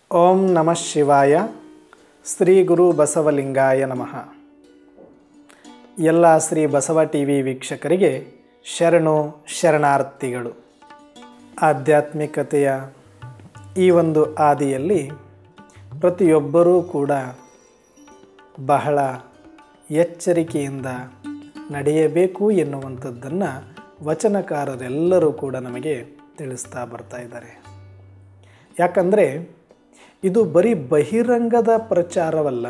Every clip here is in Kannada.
ಓಂ ನಮಃ ಶಿವಾಯ ಶ್ರೀ ಗುರು ಬಸವಲಿಂಗಾಯ ನಮಃ ಎಲ್ಲ ಶ್ರೀ ಬಸವ ಟಿ ವಿ ವೀಕ್ಷಕರಿಗೆ ಶರಣು ಶರಣಾರ್ಥಿಗಳು ಆಧ್ಯಾತ್ಮಿಕತೆಯ ಈ ಒಂದು ಆದಿಯಲ್ಲಿ ಪ್ರತಿಯೊಬ್ಬರೂ ಕೂಡ ಬಹಳ ಎಚ್ಚರಿಕೆಯಿಂದ ನಡೆಯಬೇಕು ಎನ್ನುವಂಥದ್ದನ್ನು ವಚನಕಾರರೆಲ್ಲರೂ ಕೂಡ ನಮಗೆ ತಿಳಿಸ್ತಾ ಬರ್ತಾ ಇದ್ದಾರೆ ಯಾಕಂದರೆ ಇದು ಬರೀ ಬಹಿರಂಗದ ಪ್ರಚಾರವಲ್ಲ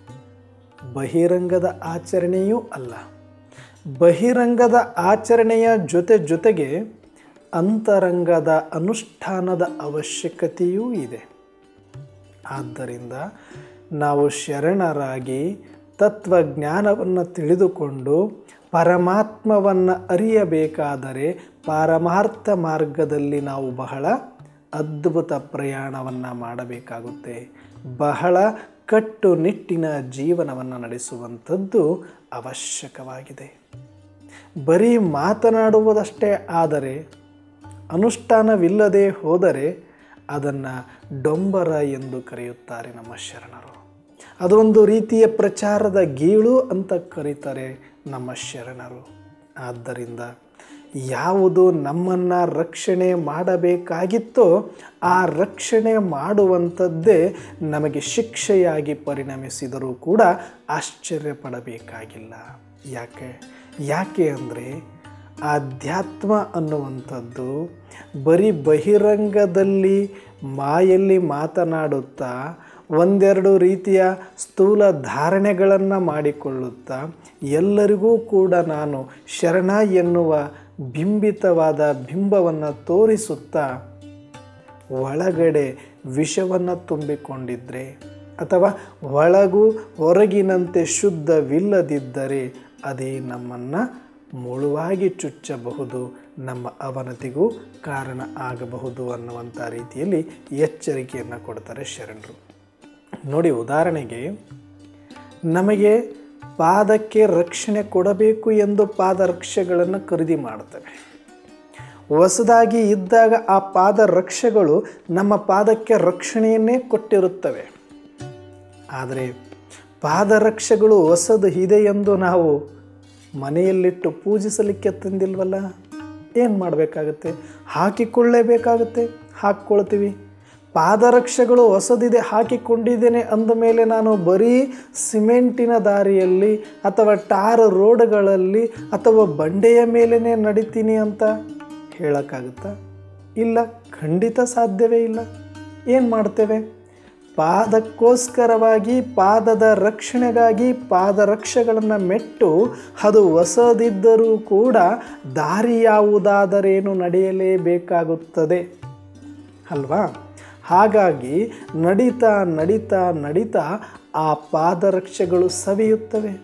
ಬಹಿರಂಗದ ಆಚರಣೆಯೂ ಅಲ್ಲ ಬಹಿರಂಗದ ಆಚರಣೆಯ ಜೊತೆ ಜೊತೆಗೆ ಅಂತರಂಗದ ಅನುಷ್ಠಾನದ ಅವಶ್ಯಕತೆಯೂ ಇದೆ ಆದ್ದರಿಂದ ನಾವು ಶರಣರಾಗಿ ತತ್ವಜ್ಞಾನವನ್ನು ತಿಳಿದುಕೊಂಡು ಪರಮಾತ್ಮವನ್ನು ಅರಿಯಬೇಕಾದರೆ ಪಾರಮಾರ್ಥ ಮಾರ್ಗದಲ್ಲಿ ನಾವು ಬಹಳ ಅದ್ಭುತ ಪ್ರಯಾಣವನ್ನು ಮಾಡಬೇಕಾಗುತ್ತೆ ಬಹಳ ಕಟ್ಟುನಿಟ್ಟಿನ ಜೀವನವನ್ನು ನಡೆಸುವಂಥದ್ದು ಅವಶ್ಯಕವಾಗಿದೆ ಬರೀ ಮಾತನಾಡುವುದಷ್ಟೇ ಆದರೆ ಅನುಷ್ಠಾನವಿಲ್ಲದೆ ಹೋದರೆ ಅದನ್ನು ಡೊಂಬರ ಎಂದು ಕರೆಯುತ್ತಾರೆ ನಮ್ಮ ಶರಣರು ಅದೊಂದು ರೀತಿಯ ಪ್ರಚಾರದ ಗೀಳು ಅಂತ ಕರೀತಾರೆ ನಮ್ಮ ಶರಣರು ಆದ್ದರಿಂದ ಯಾವುದು ನಮ್ಮನ್ನು ರಕ್ಷಣೆ ಮಾಡಬೇಕಾಗಿತ್ತೋ ಆ ರಕ್ಷಣೆ ಮಾಡುವಂಥದ್ದೇ ನಮಗೆ ಶಿಕ್ಷೆಯಾಗಿ ಪರಿಣಮಿಸಿದರೂ ಕೂಡ ಆಶ್ಚರ್ಯಪಡಬೇಕಾಗಿಲ್ಲ ಯಾಕೆ ಯಾಕೆ ಅಂದರೆ ಆಧ್ಯಾತ್ಮ ಅನ್ನುವಂಥದ್ದು ಬರೀ ಬಹಿರಂಗದಲ್ಲಿ ಮಾಯಲ್ಲಿ ಮಾತನಾಡುತ್ತಾ ಒಂದೆರಡು ರೀತಿಯ ಸ್ಥೂಲ ಧಾರಣೆಗಳನ್ನು ಮಾಡಿಕೊಳ್ಳುತ್ತಾ ಎಲ್ಲರಿಗೂ ಕೂಡ ನಾನು ಶರಣ ಎನ್ನುವ ಬಿಂಬಿತವಾದ ಬಿಂಬವನ್ನು ತೋರಿಸುತ್ತಾ ಒಳಗಡೆ ವಿಷವನ್ನು ತುಂಬಿಕೊಂಡಿದ್ದರೆ ಅಥವಾ ಒಳಗೂ ಹೊರಗಿನಂತೆ ಶುದ್ಧವಿಲ್ಲದಿದ್ದರೆ ಅದೇ ನಮ್ಮನ್ನು ಮುಳುವಾಗಿ ಚುಚ್ಚಬಹುದು ನಮ್ಮ ಅವನತಿಗೂ ಕಾರಣ ಆಗಬಹುದು ಅನ್ನುವಂಥ ರೀತಿಯಲ್ಲಿ ಎಚ್ಚರಿಕೆಯನ್ನು ಕೊಡ್ತಾರೆ ಶರಣರು ನೋಡಿ ಉದಾಹರಣೆಗೆ ನಮಗೆ ಪಾದಕ್ಕೆ ರಕ್ಷಣೆ ಕೊಡಬೇಕು ಎಂದು ಪಾದರಕ್ಷೆಗಳನ್ನು ಖರೀದಿ ಮಾಡ್ತೇವೆ ಹೊಸದಾಗಿ ಇದ್ದಾಗ ಆ ಪಾದರಕ್ಷೆಗಳು ನಮ್ಮ ಪಾದಕ್ಕೆ ರಕ್ಷಣೆಯನ್ನೇ ಕೊಟ್ಟಿರುತ್ತವೆ ಆದರೆ ಪಾದರಕ್ಷೆಗಳು ಹೊಸದು ಇದೆ ಎಂದು ನಾವು ಮನೆಯಲ್ಲಿಟ್ಟು ಪೂಜಿಸಲಿಕ್ಕೆ ತಂದಿಲ್ವಲ್ಲ ಏನು ಮಾಡಬೇಕಾಗತ್ತೆ ಹಾಕಿಕೊಳ್ಳೇಬೇಕಾಗುತ್ತೆ ಹಾಕ್ಕೊಳ್ತೀವಿ ಪಾದರಕ್ಷೆಗಳು ಹೊಸದಿದೆ ಹಾಕಿಕೊಂಡಿದ್ದೇನೆ ಅಂದ ಮೇಲೆ ನಾನು ಬರೀ ಸಿಮೆಂಟಿನ ದಾರಿಯಲ್ಲಿ ಅಥವಾ ಟಾರ್ ರೋಡ್ಗಳಲ್ಲಿ ಅಥವಾ ಬಂಡೆಯ ಮೇಲೇ ನಡಿತೀನಿ ಅಂತ ಹೇಳೋಕ್ಕಾಗುತ್ತಾ ಇಲ್ಲ ಖಂಡಿತ ಸಾಧ್ಯವೇ ಇಲ್ಲ ಏನು ಮಾಡ್ತೇವೆ ಪಾದಕ್ಕೋಸ್ಕರವಾಗಿ ಪಾದದ ರಕ್ಷಣೆಗಾಗಿ ಪಾದರಕ್ಷೆಗಳನ್ನು ಮೆಟ್ಟು ಅದು ಹೊಸದಿದ್ದರೂ ಕೂಡ ದಾರಿ ಯಾವುದಾದರೇನು ನಡೆಯಲೇಬೇಕಾಗುತ್ತದೆ ಅಲ್ವಾ ಹಾಗಾಗಿ ನಡೀತಾ ನಡೀತಾ ನಡೀತಾ ಆ ಪಾದರಕ್ಷೆಗಳು ಸವಿಯುತ್ತವೆ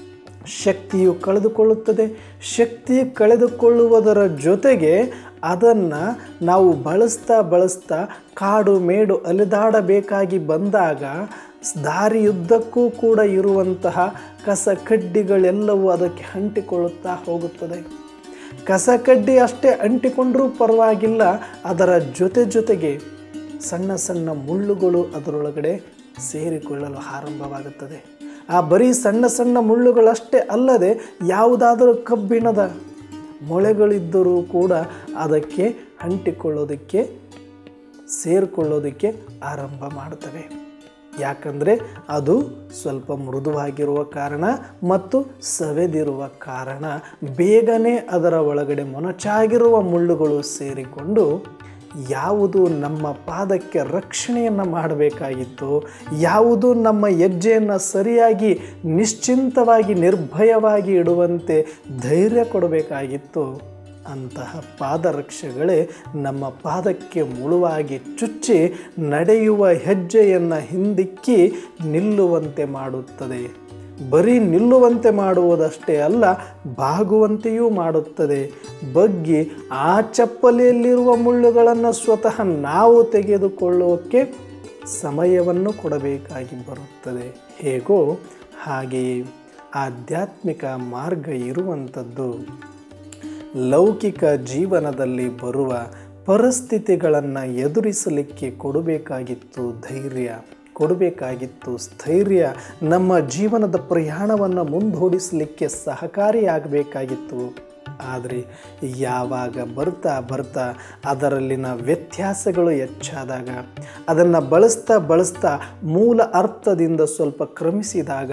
ಶಕ್ತಿಯು ಕಳೆದುಕೊಳ್ಳುತ್ತದೆ ಶಕ್ತಿ ಕಳೆದುಕೊಳ್ಳುವುದರ ಜೊತೆಗೆ ಅದನ್ನು ನಾವು ಬಳಸ್ತಾ ಬಳಸ್ತಾ ಕಾಡು ಮೇಡು ಅಲೆದಾಡಬೇಕಾಗಿ ಬಂದಾಗ ದಾರಿಯುದ್ದಕ್ಕೂ ಕೂಡ ಇರುವಂತಹ ಕಸ ಕಡ್ಡಿಗಳೆಲ್ಲವೂ ಅದಕ್ಕೆ ಅಂಟಿಕೊಳ್ಳುತ್ತಾ ಹೋಗುತ್ತದೆ ಕಸ ಕಡ್ಡಿ ಅಷ್ಟೇ ಅಂಟಿಕೊಂಡರೂ ಪರವಾಗಿಲ್ಲ ಅದರ ಜೊತೆ ಜೊತೆಗೆ ಸಣ್ಣ ಸಣ್ಣ ಮುಳ್ಳುಗಳು ಅದರೊಳಗಡೆ ಸೇರಿಕೊಳ್ಳಲು ಆರಂಭವಾಗುತ್ತದೆ ಆ ಬರೀ ಸಣ್ಣ ಸಣ್ಣ ಮುಳ್ಳುಗಳಷ್ಟೇ ಅಲ್ಲದೆ ಯಾವುದಾದರೂ ಕಬ್ಬಿಣದ ಮೊಳೆಗಳಿದ್ದರೂ ಕೂಡ ಅದಕ್ಕೆ ಅಂಟಿಕೊಳ್ಳೋದಕ್ಕೆ ಸೇರಿಕೊಳ್ಳೋದಕ್ಕೆ ಆರಂಭ ಮಾಡ್ತವೆ ಯಾಕಂದರೆ ಅದು ಸ್ವಲ್ಪ ಮೃದುವಾಗಿರುವ ಕಾರಣ ಮತ್ತು ಸವೆದಿರುವ ಕಾರಣ ಬೇಗನೆ ಅದರ ಒಳಗಡೆ ಮೊನಚಾಗಿರುವ ಮುಳ್ಳುಗಳು ಸೇರಿಕೊಂಡು ಯಾವುದು ನಮ್ಮ ಪಾದಕ್ಕೆ ರಕ್ಷಣೆಯನ್ನು ಮಾಡಬೇಕಾಗಿತ್ತು ಯಾವುದು ನಮ್ಮ ಹೆಜ್ಜೆಯನ್ನು ಸರಿಯಾಗಿ ನಿಶ್ಚಿಂತವಾಗಿ ನಿರ್ಭಯವಾಗಿ ಇಡುವಂತೆ ಧೈರ್ಯ ಕೊಡಬೇಕಾಗಿತ್ತು ಅಂತಹ ಪಾದರಕ್ಷೆಗಳೇ ನಮ್ಮ ಪಾದಕ್ಕೆ ಮುಳುವಾಗಿ ಚುಚ್ಚಿ ನಡೆಯುವ ಹೆಜ್ಜೆಯನ್ನು ಹಿಂದಿಕ್ಕಿ ನಿಲ್ಲುವಂತೆ ಮಾಡುತ್ತದೆ ಬರೀ ನಿಲ್ಲುವಂತೆ ಮಾಡುವುದಷ್ಟೇ ಅಲ್ಲ ಬಾಗುವಂತೆಯೂ ಮಾಡುತ್ತದೆ ಬಗ್ಗಿ ಆ ಚಪ್ಪಲಿಯಲ್ಲಿರುವ ಮುಳ್ಳುಗಳನ್ನು ಸ್ವತಃ ನಾವು ತೆಗೆದುಕೊಳ್ಳೋಕ್ಕೆ ಸಮಯವನ್ನು ಕೊಡಬೇಕಾಗಿ ಬರುತ್ತದೆ ಹೇಗೋ ಹಾಗೆಯೇ ಆಧ್ಯಾತ್ಮಿಕ ಮಾರ್ಗ ಇರುವಂಥದ್ದು ಲೌಕಿಕ ಜೀವನದಲ್ಲಿ ಬರುವ ಪರಿಸ್ಥಿತಿಗಳನ್ನು ಎದುರಿಸಲಿಕ್ಕೆ ಕೊಡಬೇಕಾಗಿತ್ತು ಧೈರ್ಯ ಕೊಡಬೇಕಾಗಿತ್ತು ಸ್ಥೈರ್ಯ ನಮ್ಮ ಜೀವನದ ಪ್ರಯಾಣವನ್ನು ಮುಂದೂಡಿಸಲಿಕ್ಕೆ ಸಹಕಾರಿಯಾಗಬೇಕಾಗಿತ್ತು ಆದರೆ ಯಾವಾಗ ಬರ್ತಾ ಬರ್ತಾ ಅದರಲ್ಲಿನ ವ್ಯತ್ಯಾಸಗಳು ಹೆಚ್ಚಾದಾಗ ಅದನ್ನು ಬಳಸ್ತಾ ಬಳಸ್ತಾ ಮೂಲ ಅರ್ಥದಿಂದ ಸ್ವಲ್ಪ ಕ್ರಮಿಸಿದಾಗ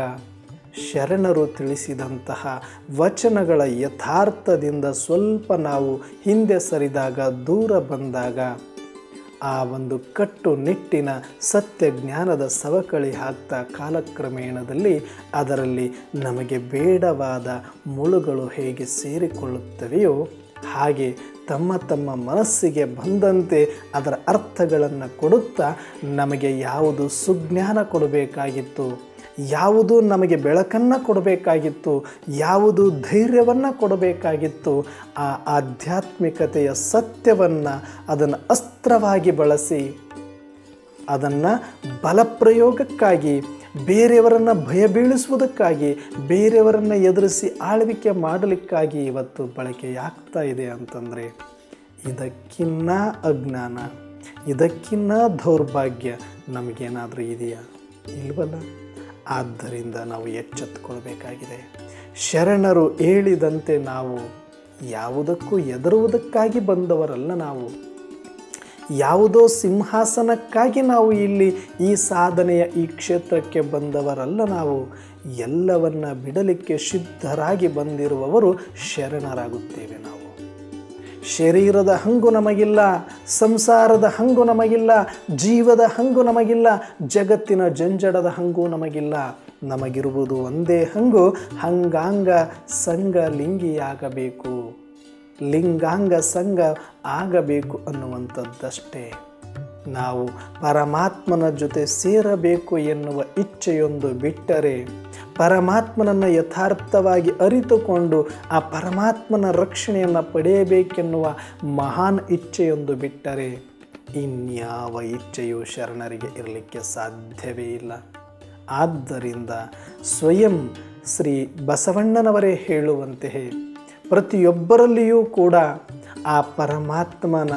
ಶರಣರು ತಿಳಿಸಿದಂತಹ ವಚನಗಳ ಯಥಾರ್ಥದಿಂದ ಸ್ವಲ್ಪ ನಾವು ಹಿಂದೆ ಸರಿದಾಗ ದೂರ ಬಂದಾಗ ಆ ಒಂದು ಕಟ್ಟುನಿಟ್ಟಿನ ಸತ್ಯ ಜ್ಞಾನದ ಸವಕಳಿ ಹಾಕ್ತಾ ಕಾಲಕ್ರಮೇಣದಲ್ಲಿ ಅದರಲ್ಲಿ ನಮಗೆ ಬೇಡವಾದ ಮುಳುಗಳು ಹೇಗೆ ಸೇರಿಕೊಳ್ಳುತ್ತವೆಯೋ ಹಾಗೆ ತಮ್ಮ ತಮ್ಮ ಮನಸ್ಸಿಗೆ ಬಂದಂತೆ ಅದರ ಅರ್ಥಗಳನ್ನು ಕೊಡುತ್ತಾ ನಮಗೆ ಯಾವುದು ಸುಜ್ಞಾನ ಕೊಡಬೇಕಾಗಿತ್ತು ಯಾವುದು ನಮಗೆ ಬೆಳಕನ್ನು ಕೊಡಬೇಕಾಗಿತ್ತು ಯಾವುದು ಧೈರ್ಯವನ್ನು ಕೊಡಬೇಕಾಗಿತ್ತು ಆ ಆಧ್ಯಾತ್ಮಿಕತೆಯ ಸತ್ಯವನ್ನು ಅದನ್ನು ಅಸ್ತ್ರವಾಗಿ ಬಳಸಿ ಅದನ್ನು ಬಲಪ್ರಯೋಗಕ್ಕಾಗಿ ಬೇರೆಯವರನ್ನು ಭಯ ಬೀಳಿಸುವುದಕ್ಕಾಗಿ ಬೇರೆಯವರನ್ನು ಎದುರಿಸಿ ಆಳ್ವಿಕೆ ಮಾಡಲಿಕ್ಕಾಗಿ ಇವತ್ತು ಬಳಕೆಯಾಗ್ತಾ ಇದೆ ಅಂತಂದರೆ ಇದಕ್ಕಿನ್ನ ಅಜ್ಞಾನ ಇದಕ್ಕಿನ್ನ ದೌರ್ಭಾಗ್ಯ ನಮಗೇನಾದರೂ ಇದೆಯಾ ಇಲ್ವಲ್ಲ ಆದ್ದರಿಂದ ನಾವು ಎಚ್ಚೆತ್ತುಕೊಳ್ಬೇಕಾಗಿದೆ ಶರಣರು ಹೇಳಿದಂತೆ ನಾವು ಯಾವುದಕ್ಕೂ ಎದರುವುದಕ್ಕಾಗಿ ಬಂದವರಲ್ಲ ನಾವು ಯಾವುದೋ ಸಿಂಹಾಸನಕ್ಕಾಗಿ ನಾವು ಇಲ್ಲಿ ಈ ಸಾಧನೆಯ ಈ ಕ್ಷೇತ್ರಕ್ಕೆ ಬಂದವರಲ್ಲ ನಾವು ಎಲ್ಲವನ್ನ ಬಿಡಲಿಕ್ಕೆ ಸಿದ್ಧರಾಗಿ ಬಂದಿರುವವರು ಶರಣರಾಗುತ್ತೇವೆ ನಾವು ಶರೀರದ ಹಂಗು ನಮಗಿಲ್ಲ ಸಂಸಾರದ ಹಂಗು ನಮಗಿಲ್ಲ ಜೀವದ ಹಂಗು ನಮಗಿಲ್ಲ ಜಗತ್ತಿನ ಜಂಜಡದ ಹಂಗು ನಮಗಿಲ್ಲ ನಮಗಿರುವುದು ಒಂದೇ ಹಂಗು ಹಂಗಾಂಗ ಸಂಘ ಲಿಂಗಿಯಾಗಬೇಕು ಲಿಂಗಾಂಗ ಸಂಘ ಆಗಬೇಕು ಅನ್ನುವಂಥದ್ದಷ್ಟೇ ನಾವು ಪರಮಾತ್ಮನ ಜೊತೆ ಸೇರಬೇಕು ಎನ್ನುವ ಇಚ್ಛೆಯೊಂದು ಬಿಟ್ಟರೆ ಪರಮಾತ್ಮನನ್ನು ಯಥಾರ್ಥವಾಗಿ ಅರಿತುಕೊಂಡು ಆ ಪರಮಾತ್ಮನ ರಕ್ಷಣೆಯನ್ನು ಪಡೆಯಬೇಕೆನ್ನುವ ಮಹಾನ್ ಇಚ್ಛೆಯೊಂದು ಬಿಟ್ಟರೆ ಇನ್ಯಾವ ಇಚ್ಛೆಯು ಶರಣರಿಗೆ ಇರಲಿಕ್ಕೆ ಸಾಧ್ಯವೇ ಇಲ್ಲ ಆದ್ದರಿಂದ ಸ್ವಯಂ ಶ್ರೀ ಬಸವಣ್ಣನವರೇ ಹೇಳುವಂತೆ ಪ್ರತಿಯೊಬ್ಬರಲ್ಲಿಯೂ ಕೂಡ ಆ ಪರಮಾತ್ಮನ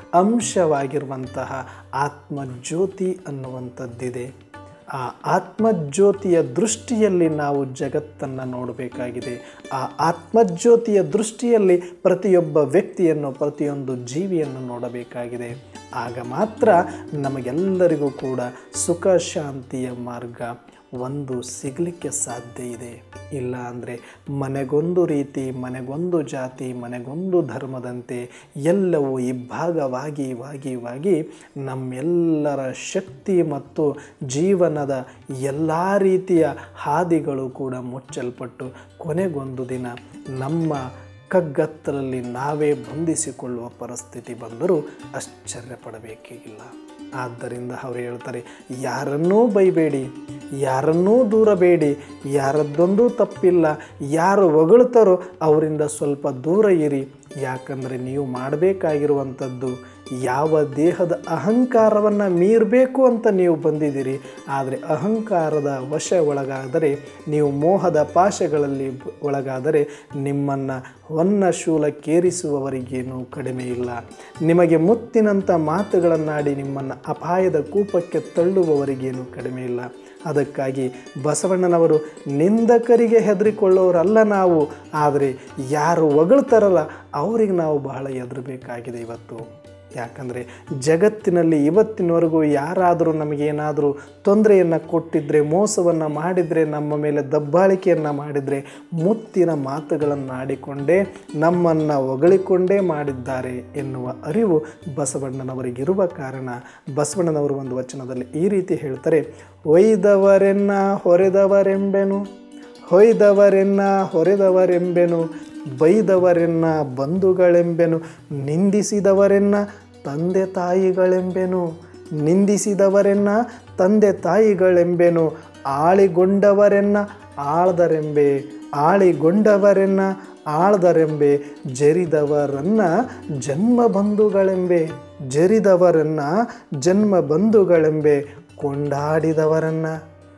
ಅಂಶವಾಗಿರುವಂತಹ ಆತ್ಮಜ್ಯೋತಿ ಅನ್ನುವಂಥದ್ದಿದೆ ಆ ಆತ್ಮಜ್ಯೋತಿಯ ದೃಷ್ಟಿಯಲ್ಲಿ ನಾವು ಜಗತ್ತನ್ನು ನೋಡಬೇಕಾಗಿದೆ ಆ ಆತ್ಮಜ್ಯೋತಿಯ ದೃಷ್ಟಿಯಲ್ಲಿ ಪ್ರತಿಯೊಬ್ಬ ವ್ಯಕ್ತಿಯನ್ನು ಪ್ರತಿಯೊಂದು ಜೀವಿಯನ್ನು ನೋಡಬೇಕಾಗಿದೆ ಆಗ ಮಾತ್ರ ನಮಗೆಲ್ಲರಿಗೂ ಕೂಡ ಸುಖ ಶಾಂತಿಯ ಮಾರ್ಗ ಒಂದು ಸಿಗಲಿಕ್ಕೆ ಸಾಧ್ಯ ಇದೆ ಇಲ್ಲ ಅಂದರೆ ಮನೆಗೊಂದು ರೀತಿ ಮನೆಗೊಂದು ಜಾತಿ ಮನೆಗೊಂದು ಧರ್ಮದಂತೆ ಎಲ್ಲವೂ ಇಬ್ಬಾಗವಾಗಿ ವಾಗಿ ವಾಗಿ ನಮ್ಮೆಲ್ಲರ ಶಕ್ತಿ ಮತ್ತು ಜೀವನದ ಎಲ್ಲ ರೀತಿಯ ಹಾದಿಗಳು ಕೂಡ ಮುಚ್ಚಲ್ಪಟ್ಟು ಕೊನೆಗೊಂದು ದಿನ ನಮ್ಮ ಕಗ್ಗತ್ತಲಲ್ಲಿ ನಾವೇ ಬಂಧಿಸಿಕೊಳ್ಳುವ ಪರಿಸ್ಥಿತಿ ಬಂದರೂ ಆಶ್ಚರ್ಯ ಪಡಬೇಕಿಲ್ಲ ಆದ್ದರಿಂದ ಅವರು ಹೇಳ್ತಾರೆ ಯಾರನ್ನೂ ಬೈಬೇಡಿ ಯಾರನ್ನೂ ದೂರಬೇಡಿ ಯಾರದ್ದೊಂದು ತಪ್ಪಿಲ್ಲ ಯಾರು ಹೊಗಳ್ತಾರೋ ಅವರಿಂದ ಸ್ವಲ್ಪ ದೂರ ಇರಿ ಯಾಕಂದರೆ ನೀವು ಮಾಡಬೇಕಾಗಿರುವಂಥದ್ದು ಯಾವ ದೇಹದ ಅಹಂಕಾರವನ್ನು ಮೀರಬೇಕು ಅಂತ ನೀವು ಬಂದಿದ್ದೀರಿ ಆದರೆ ಅಹಂಕಾರದ ವಶ ಒಳಗಾದರೆ ನೀವು ಮೋಹದ ಪಾಶಗಳಲ್ಲಿ ಒಳಗಾದರೆ ನಿಮ್ಮನ್ನು ಹೊನ್ನ ಶೂಲಕ್ಕೇರಿಸುವವರಿಗೇನೂ ಕಡಿಮೆ ಇಲ್ಲ ನಿಮಗೆ ಮುತ್ತಿನಂಥ ಮಾತುಗಳನ್ನಾಡಿ ನಿಮ್ಮನ್ನು ಅಪಾಯದ ಕೂಪಕ್ಕೆ ತಳ್ಳುವವರಿಗೇನೂ ಕಡಿಮೆ ಇಲ್ಲ ಅದಕ್ಕಾಗಿ ಬಸವಣ್ಣನವರು ನಿಂದಕರಿಗೆ ಹೆದರಿಕೊಳ್ಳೋರಲ್ಲ ನಾವು ಆದರೆ ಯಾರು ಹೊಗಳ್ತಾರಲ್ಲ ಅವರಿಗೆ ನಾವು ಬಹಳ ಹೆದರಬೇಕಾಗಿದೆ ಇವತ್ತು ಯಾಕಂದರೆ ಜಗತ್ತಿನಲ್ಲಿ ಇವತ್ತಿನವರೆಗೂ ಯಾರಾದರೂ ನಮಗೇನಾದರೂ ತೊಂದರೆಯನ್ನು ಕೊಟ್ಟಿದ್ದರೆ ಮೋಸವನ್ನು ಮಾಡಿದರೆ ನಮ್ಮ ಮೇಲೆ ದಬ್ಬಾಳಿಕೆಯನ್ನು ಮಾಡಿದರೆ ಮುತ್ತಿನ ಮಾತುಗಳನ್ನು ಆಡಿಕೊಂಡೇ ನಮ್ಮನ್ನು ಹೊಗಳಿಕೊಂಡೇ ಮಾಡಿದ್ದಾರೆ ಎನ್ನುವ ಅರಿವು ಬಸವಣ್ಣನವರಿಗಿರುವ ಕಾರಣ ಬಸವಣ್ಣನವರು ಒಂದು ವಚನದಲ್ಲಿ ಈ ರೀತಿ ಹೇಳ್ತಾರೆ ಒಯ್ದವರೆನ್ನ ಹೊರೆದವರೆಂಬೆನು ಹೊಯ್ದವರೆನ್ನ ಹೊರೆದವರೆಂಬೆನು ಬೈದವರೆನ್ನ ಬಂಧುಗಳೆಂಬೆನು ನಿಂದಿಸಿದವರೆನ್ನ ತಂದೆ ತಾಯಿಗಳೆಂಬೆನು ನಿಂದಿಸಿದವರೆನ್ನ ತಂದೆ ತಾಯಿಗಳೆಂಬೆನು ಆಳಿಗೊಂಡವರೆನ್ನ ಆಳ್ದರೆಂಬೆ ಆಳಿಗೊಂಡವರೆನ್ನ ಆಳ್ದರೆಂಬೆ ಜರಿದವರನ್ನ ಜನ್ಮ ಬಂಧುಗಳೆಂಬೆ ಜರಿದವರನ್ನ ಜನ್ಮ ಬಂಧುಗಳೆಂಬೆ ಕೊಂಡಾಡಿದವರನ್ನ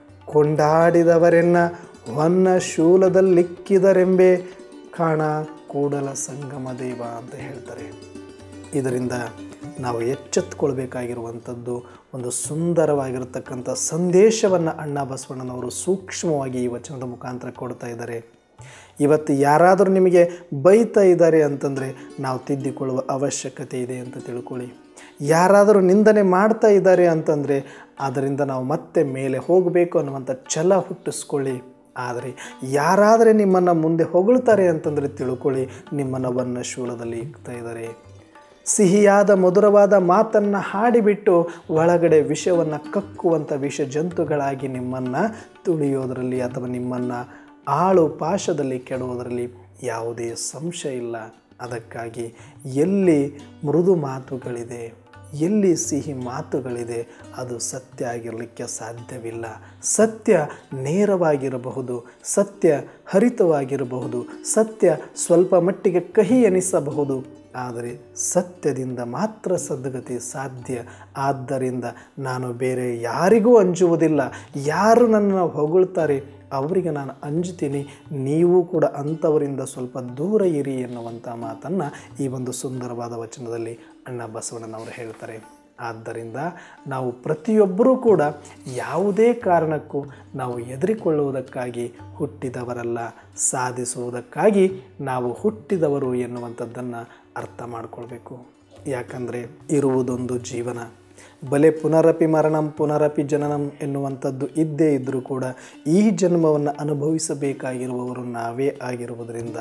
ಕೊಂಡಾಡಿದವರೆನ್ನ ಹೊನ್ನ ಶೂಲದಲ್ಲಿಕ್ಕಿದರೆಂಬೆ ಕಾಣ ಕೂಡಲ ಸಂಗಮ ದೇವ ಅಂತ ಹೇಳ್ತಾರೆ ಇದರಿಂದ ನಾವು ಎಚ್ಚೆತ್ತುಕೊಳ್ಬೇಕಾಗಿರುವಂಥದ್ದು ಒಂದು ಸುಂದರವಾಗಿರತಕ್ಕಂಥ ಸಂದೇಶವನ್ನು ಅಣ್ಣ ಬಸವಣ್ಣನವರು ಸೂಕ್ಷ್ಮವಾಗಿ ಈ ವಚನದ ಮುಖಾಂತರ ಕೊಡ್ತಾ ಇದ್ದಾರೆ ಇವತ್ತು ಯಾರಾದರೂ ನಿಮಗೆ ಬೈತಾ ಇದ್ದಾರೆ ಅಂತಂದರೆ ನಾವು ತಿದ್ದಿಕೊಳ್ಳುವ ಅವಶ್ಯಕತೆ ಇದೆ ಅಂತ ತಿಳ್ಕೊಳ್ಳಿ ಯಾರಾದರೂ ನಿಂದನೆ ಮಾಡ್ತಾ ಇದ್ದಾರೆ ಅಂತಂದರೆ ಅದರಿಂದ ನಾವು ಮತ್ತೆ ಮೇಲೆ ಹೋಗಬೇಕು ಅನ್ನುವಂಥ ಛಲ ಹುಟ್ಟಿಸ್ಕೊಳ್ಳಿ ಆದರೆ ಯಾರಾದರೆ ನಿಮ್ಮನ್ನು ಮುಂದೆ ಹೊಗಳ್ತಾರೆ ಅಂತಂದರೆ ತಿಳ್ಕೊಳ್ಳಿ ನಿಮ್ಮನ್ನು ವನ್ನ ಶೂಲದಲ್ಲಿ ಇಕ್ತಾ ಇದ್ದಾರೆ ಸಿಹಿಯಾದ ಮಧುರವಾದ ಮಾತನ್ನು ಹಾಡಿಬಿಟ್ಟು ಒಳಗಡೆ ವಿಷವನ್ನು ಕಕ್ಕುವಂಥ ವಿಷ ಜಂತುಗಳಾಗಿ ನಿಮ್ಮನ್ನು ತುಳಿಯೋದರಲ್ಲಿ ಅಥವಾ ನಿಮ್ಮನ್ನು ಆಳು ಪಾಶದಲ್ಲಿ ಕೆಡುವುದರಲ್ಲಿ ಯಾವುದೇ ಸಂಶಯ ಇಲ್ಲ ಅದಕ್ಕಾಗಿ ಎಲ್ಲಿ ಮೃದು ಮಾತುಗಳಿದೆ ಎಲ್ಲಿ ಸಿಹಿ ಮಾತುಗಳಿದೆ ಅದು ಸತ್ಯ ಆಗಿರಲಿಕ್ಕೆ ಸಾಧ್ಯವಿಲ್ಲ ಸತ್ಯ ನೇರವಾಗಿರಬಹುದು ಸತ್ಯ ಹರಿತವಾಗಿರಬಹುದು ಸತ್ಯ ಸ್ವಲ್ಪ ಮಟ್ಟಿಗೆ ಕಹಿ ಎನಿಸಬಹುದು ಆದರೆ ಸತ್ಯದಿಂದ ಮಾತ್ರ ಸದ್ಗತಿ ಸಾಧ್ಯ ಆದ್ದರಿಂದ ನಾನು ಬೇರೆ ಯಾರಿಗೂ ಅಂಜುವುದಿಲ್ಲ ಯಾರು ನನ್ನನ್ನು ಹೊಗಳ್ತಾರೆ ಅವರಿಗೆ ನಾನು ಅಂಜುತ್ತೀನಿ ನೀವು ಕೂಡ ಅಂಥವರಿಂದ ಸ್ವಲ್ಪ ದೂರ ಇರಿ ಎನ್ನುವಂಥ ಮಾತನ್ನು ಈ ಒಂದು ಸುಂದರವಾದ ವಚನದಲ್ಲಿ ಅಣ್ಣ ಬಸವಣ್ಣನವರು ಹೇಳ್ತಾರೆ ಆದ್ದರಿಂದ ನಾವು ಪ್ರತಿಯೊಬ್ಬರೂ ಕೂಡ ಯಾವುದೇ ಕಾರಣಕ್ಕೂ ನಾವು ಎದುರಿಕೊಳ್ಳುವುದಕ್ಕಾಗಿ ಹುಟ್ಟಿದವರಲ್ಲ ಸಾಧಿಸುವುದಕ್ಕಾಗಿ ನಾವು ಹುಟ್ಟಿದವರು ಎನ್ನುವಂಥದ್ದನ್ನು ಅರ್ಥ ಮಾಡಿಕೊಳ್ಬೇಕು ಯಾಕಂದರೆ ಇರುವುದೊಂದು ಜೀವನ ಬಲೆ ಪುನರಪಿ ಮರಣಂ ಪುನರಪಿ ಜನನಂ ಎನ್ನುವಂಥದ್ದು ಇದ್ದೇ ಇದ್ದರೂ ಕೂಡ ಈ ಜನ್ಮವನ್ನು ಅನುಭವಿಸಬೇಕಾಗಿರುವವರು ನಾವೇ ಆಗಿರುವುದರಿಂದ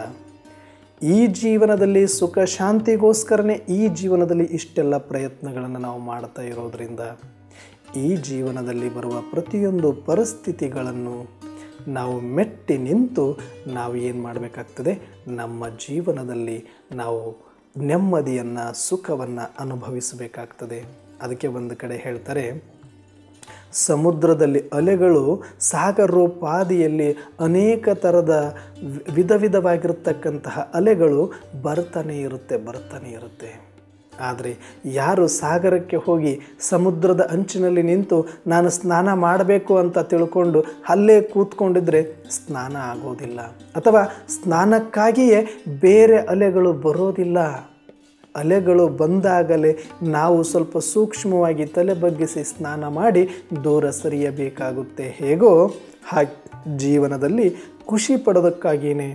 ಈ ಜೀವನದಲ್ಲಿ ಸುಖ ಶಾಂತಿಗೋಸ್ಕರನೇ ಈ ಜೀವನದಲ್ಲಿ ಇಷ್ಟೆಲ್ಲ ಪ್ರಯತ್ನಗಳನ್ನು ನಾವು ಮಾಡ್ತಾ ಇರೋದರಿಂದ ಈ ಜೀವನದಲ್ಲಿ ಬರುವ ಪ್ರತಿಯೊಂದು ಪರಿಸ್ಥಿತಿಗಳನ್ನು ನಾವು ಮೆಟ್ಟಿ ನಿಂತು ನಾವು ಏನು ಮಾಡಬೇಕಾಗ್ತದೆ ನಮ್ಮ ಜೀವನದಲ್ಲಿ ನಾವು ನೆಮ್ಮದಿಯನ್ನು ಸುಖವನ್ನು ಅನುಭವಿಸಬೇಕಾಗ್ತದೆ ಅದಕ್ಕೆ ಒಂದು ಕಡೆ ಹೇಳ್ತಾರೆ ಸಮುದ್ರದಲ್ಲಿ ಅಲೆಗಳು ಸಾಗರೋಪಾದಿಯಲ್ಲಿ ಅನೇಕ ಥರದ ವಿಧ ವಿಧವಾಗಿರತಕ್ಕಂತಹ ಅಲೆಗಳು ಬರ್ತಾನೆ ಇರುತ್ತೆ ಬರ್ತಾನೆ ಇರುತ್ತೆ ಆದರೆ ಯಾರು ಸಾಗರಕ್ಕೆ ಹೋಗಿ ಸಮುದ್ರದ ಅಂಚಿನಲ್ಲಿ ನಿಂತು ನಾನು ಸ್ನಾನ ಮಾಡಬೇಕು ಅಂತ ತಿಳ್ಕೊಂಡು ಅಲ್ಲೇ ಕೂತ್ಕೊಂಡಿದ್ರೆ ಸ್ನಾನ ಆಗೋದಿಲ್ಲ ಅಥವಾ ಸ್ನಾನಕ್ಕಾಗಿಯೇ ಬೇರೆ ಅಲೆಗಳು ಬರೋದಿಲ್ಲ ಅಲೆಗಳು ಬಂದಾಗಲೇ ನಾವು ಸ್ವಲ್ಪ ಸೂಕ್ಷ್ಮವಾಗಿ ತಲೆ ಬಗ್ಗಿಸಿ ಸ್ನಾನ ಮಾಡಿ ದೂರ ಸರಿಯಬೇಕಾಗುತ್ತೆ ಹೇಗೋ ಹಾಗೆ ಜೀವನದಲ್ಲಿ ಖುಷಿ ಪಡೋದಕ್ಕಾಗಿಯೇ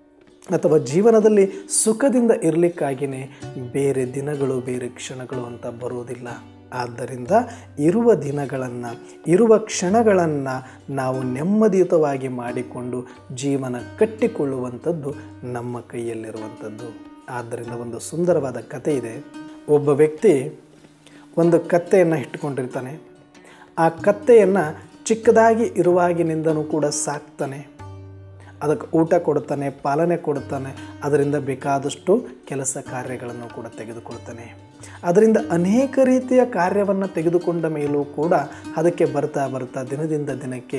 ಅಥವಾ ಜೀವನದಲ್ಲಿ ಸುಖದಿಂದ ಇರಲಿಕ್ಕಾಗಿಯೇ ಬೇರೆ ದಿನಗಳು ಬೇರೆ ಕ್ಷಣಗಳು ಅಂತ ಬರೋದಿಲ್ಲ ಆದ್ದರಿಂದ ಇರುವ ದಿನಗಳನ್ನು ಇರುವ ಕ್ಷಣಗಳನ್ನು ನಾವು ನೆಮ್ಮದಿಯುತವಾಗಿ ಮಾಡಿಕೊಂಡು ಜೀವನ ಕಟ್ಟಿಕೊಳ್ಳುವಂಥದ್ದು ನಮ್ಮ ಕೈಯಲ್ಲಿರುವಂಥದ್ದು ಆದ್ದರಿಂದ ಒಂದು ಸುಂದರವಾದ ಕತೆ ಇದೆ ಒಬ್ಬ ವ್ಯಕ್ತಿ ಒಂದು ಕತ್ತೆಯನ್ನು ಇಟ್ಟುಕೊಂಡಿರ್ತಾನೆ ಆ ಕತ್ತೆಯನ್ನು ಚಿಕ್ಕದಾಗಿ ಇರುವಾಗಿನಿಂದನೂ ಕೂಡ ಸಾಕ್ತಾನೆ ಅದಕ್ಕೆ ಊಟ ಕೊಡ್ತಾನೆ ಪಾಲನೆ ಕೊಡ್ತಾನೆ ಅದರಿಂದ ಬೇಕಾದಷ್ಟು ಕೆಲಸ ಕಾರ್ಯಗಳನ್ನು ಕೂಡ ತೆಗೆದುಕೊಳ್ತಾನೆ ಅದರಿಂದ ಅನೇಕ ರೀತಿಯ ಕಾರ್ಯವನ್ನು ತೆಗೆದುಕೊಂಡ ಮೇಲೂ ಕೂಡ ಅದಕ್ಕೆ ಬರ್ತಾ ಬರ್ತಾ ದಿನದಿಂದ ದಿನಕ್ಕೆ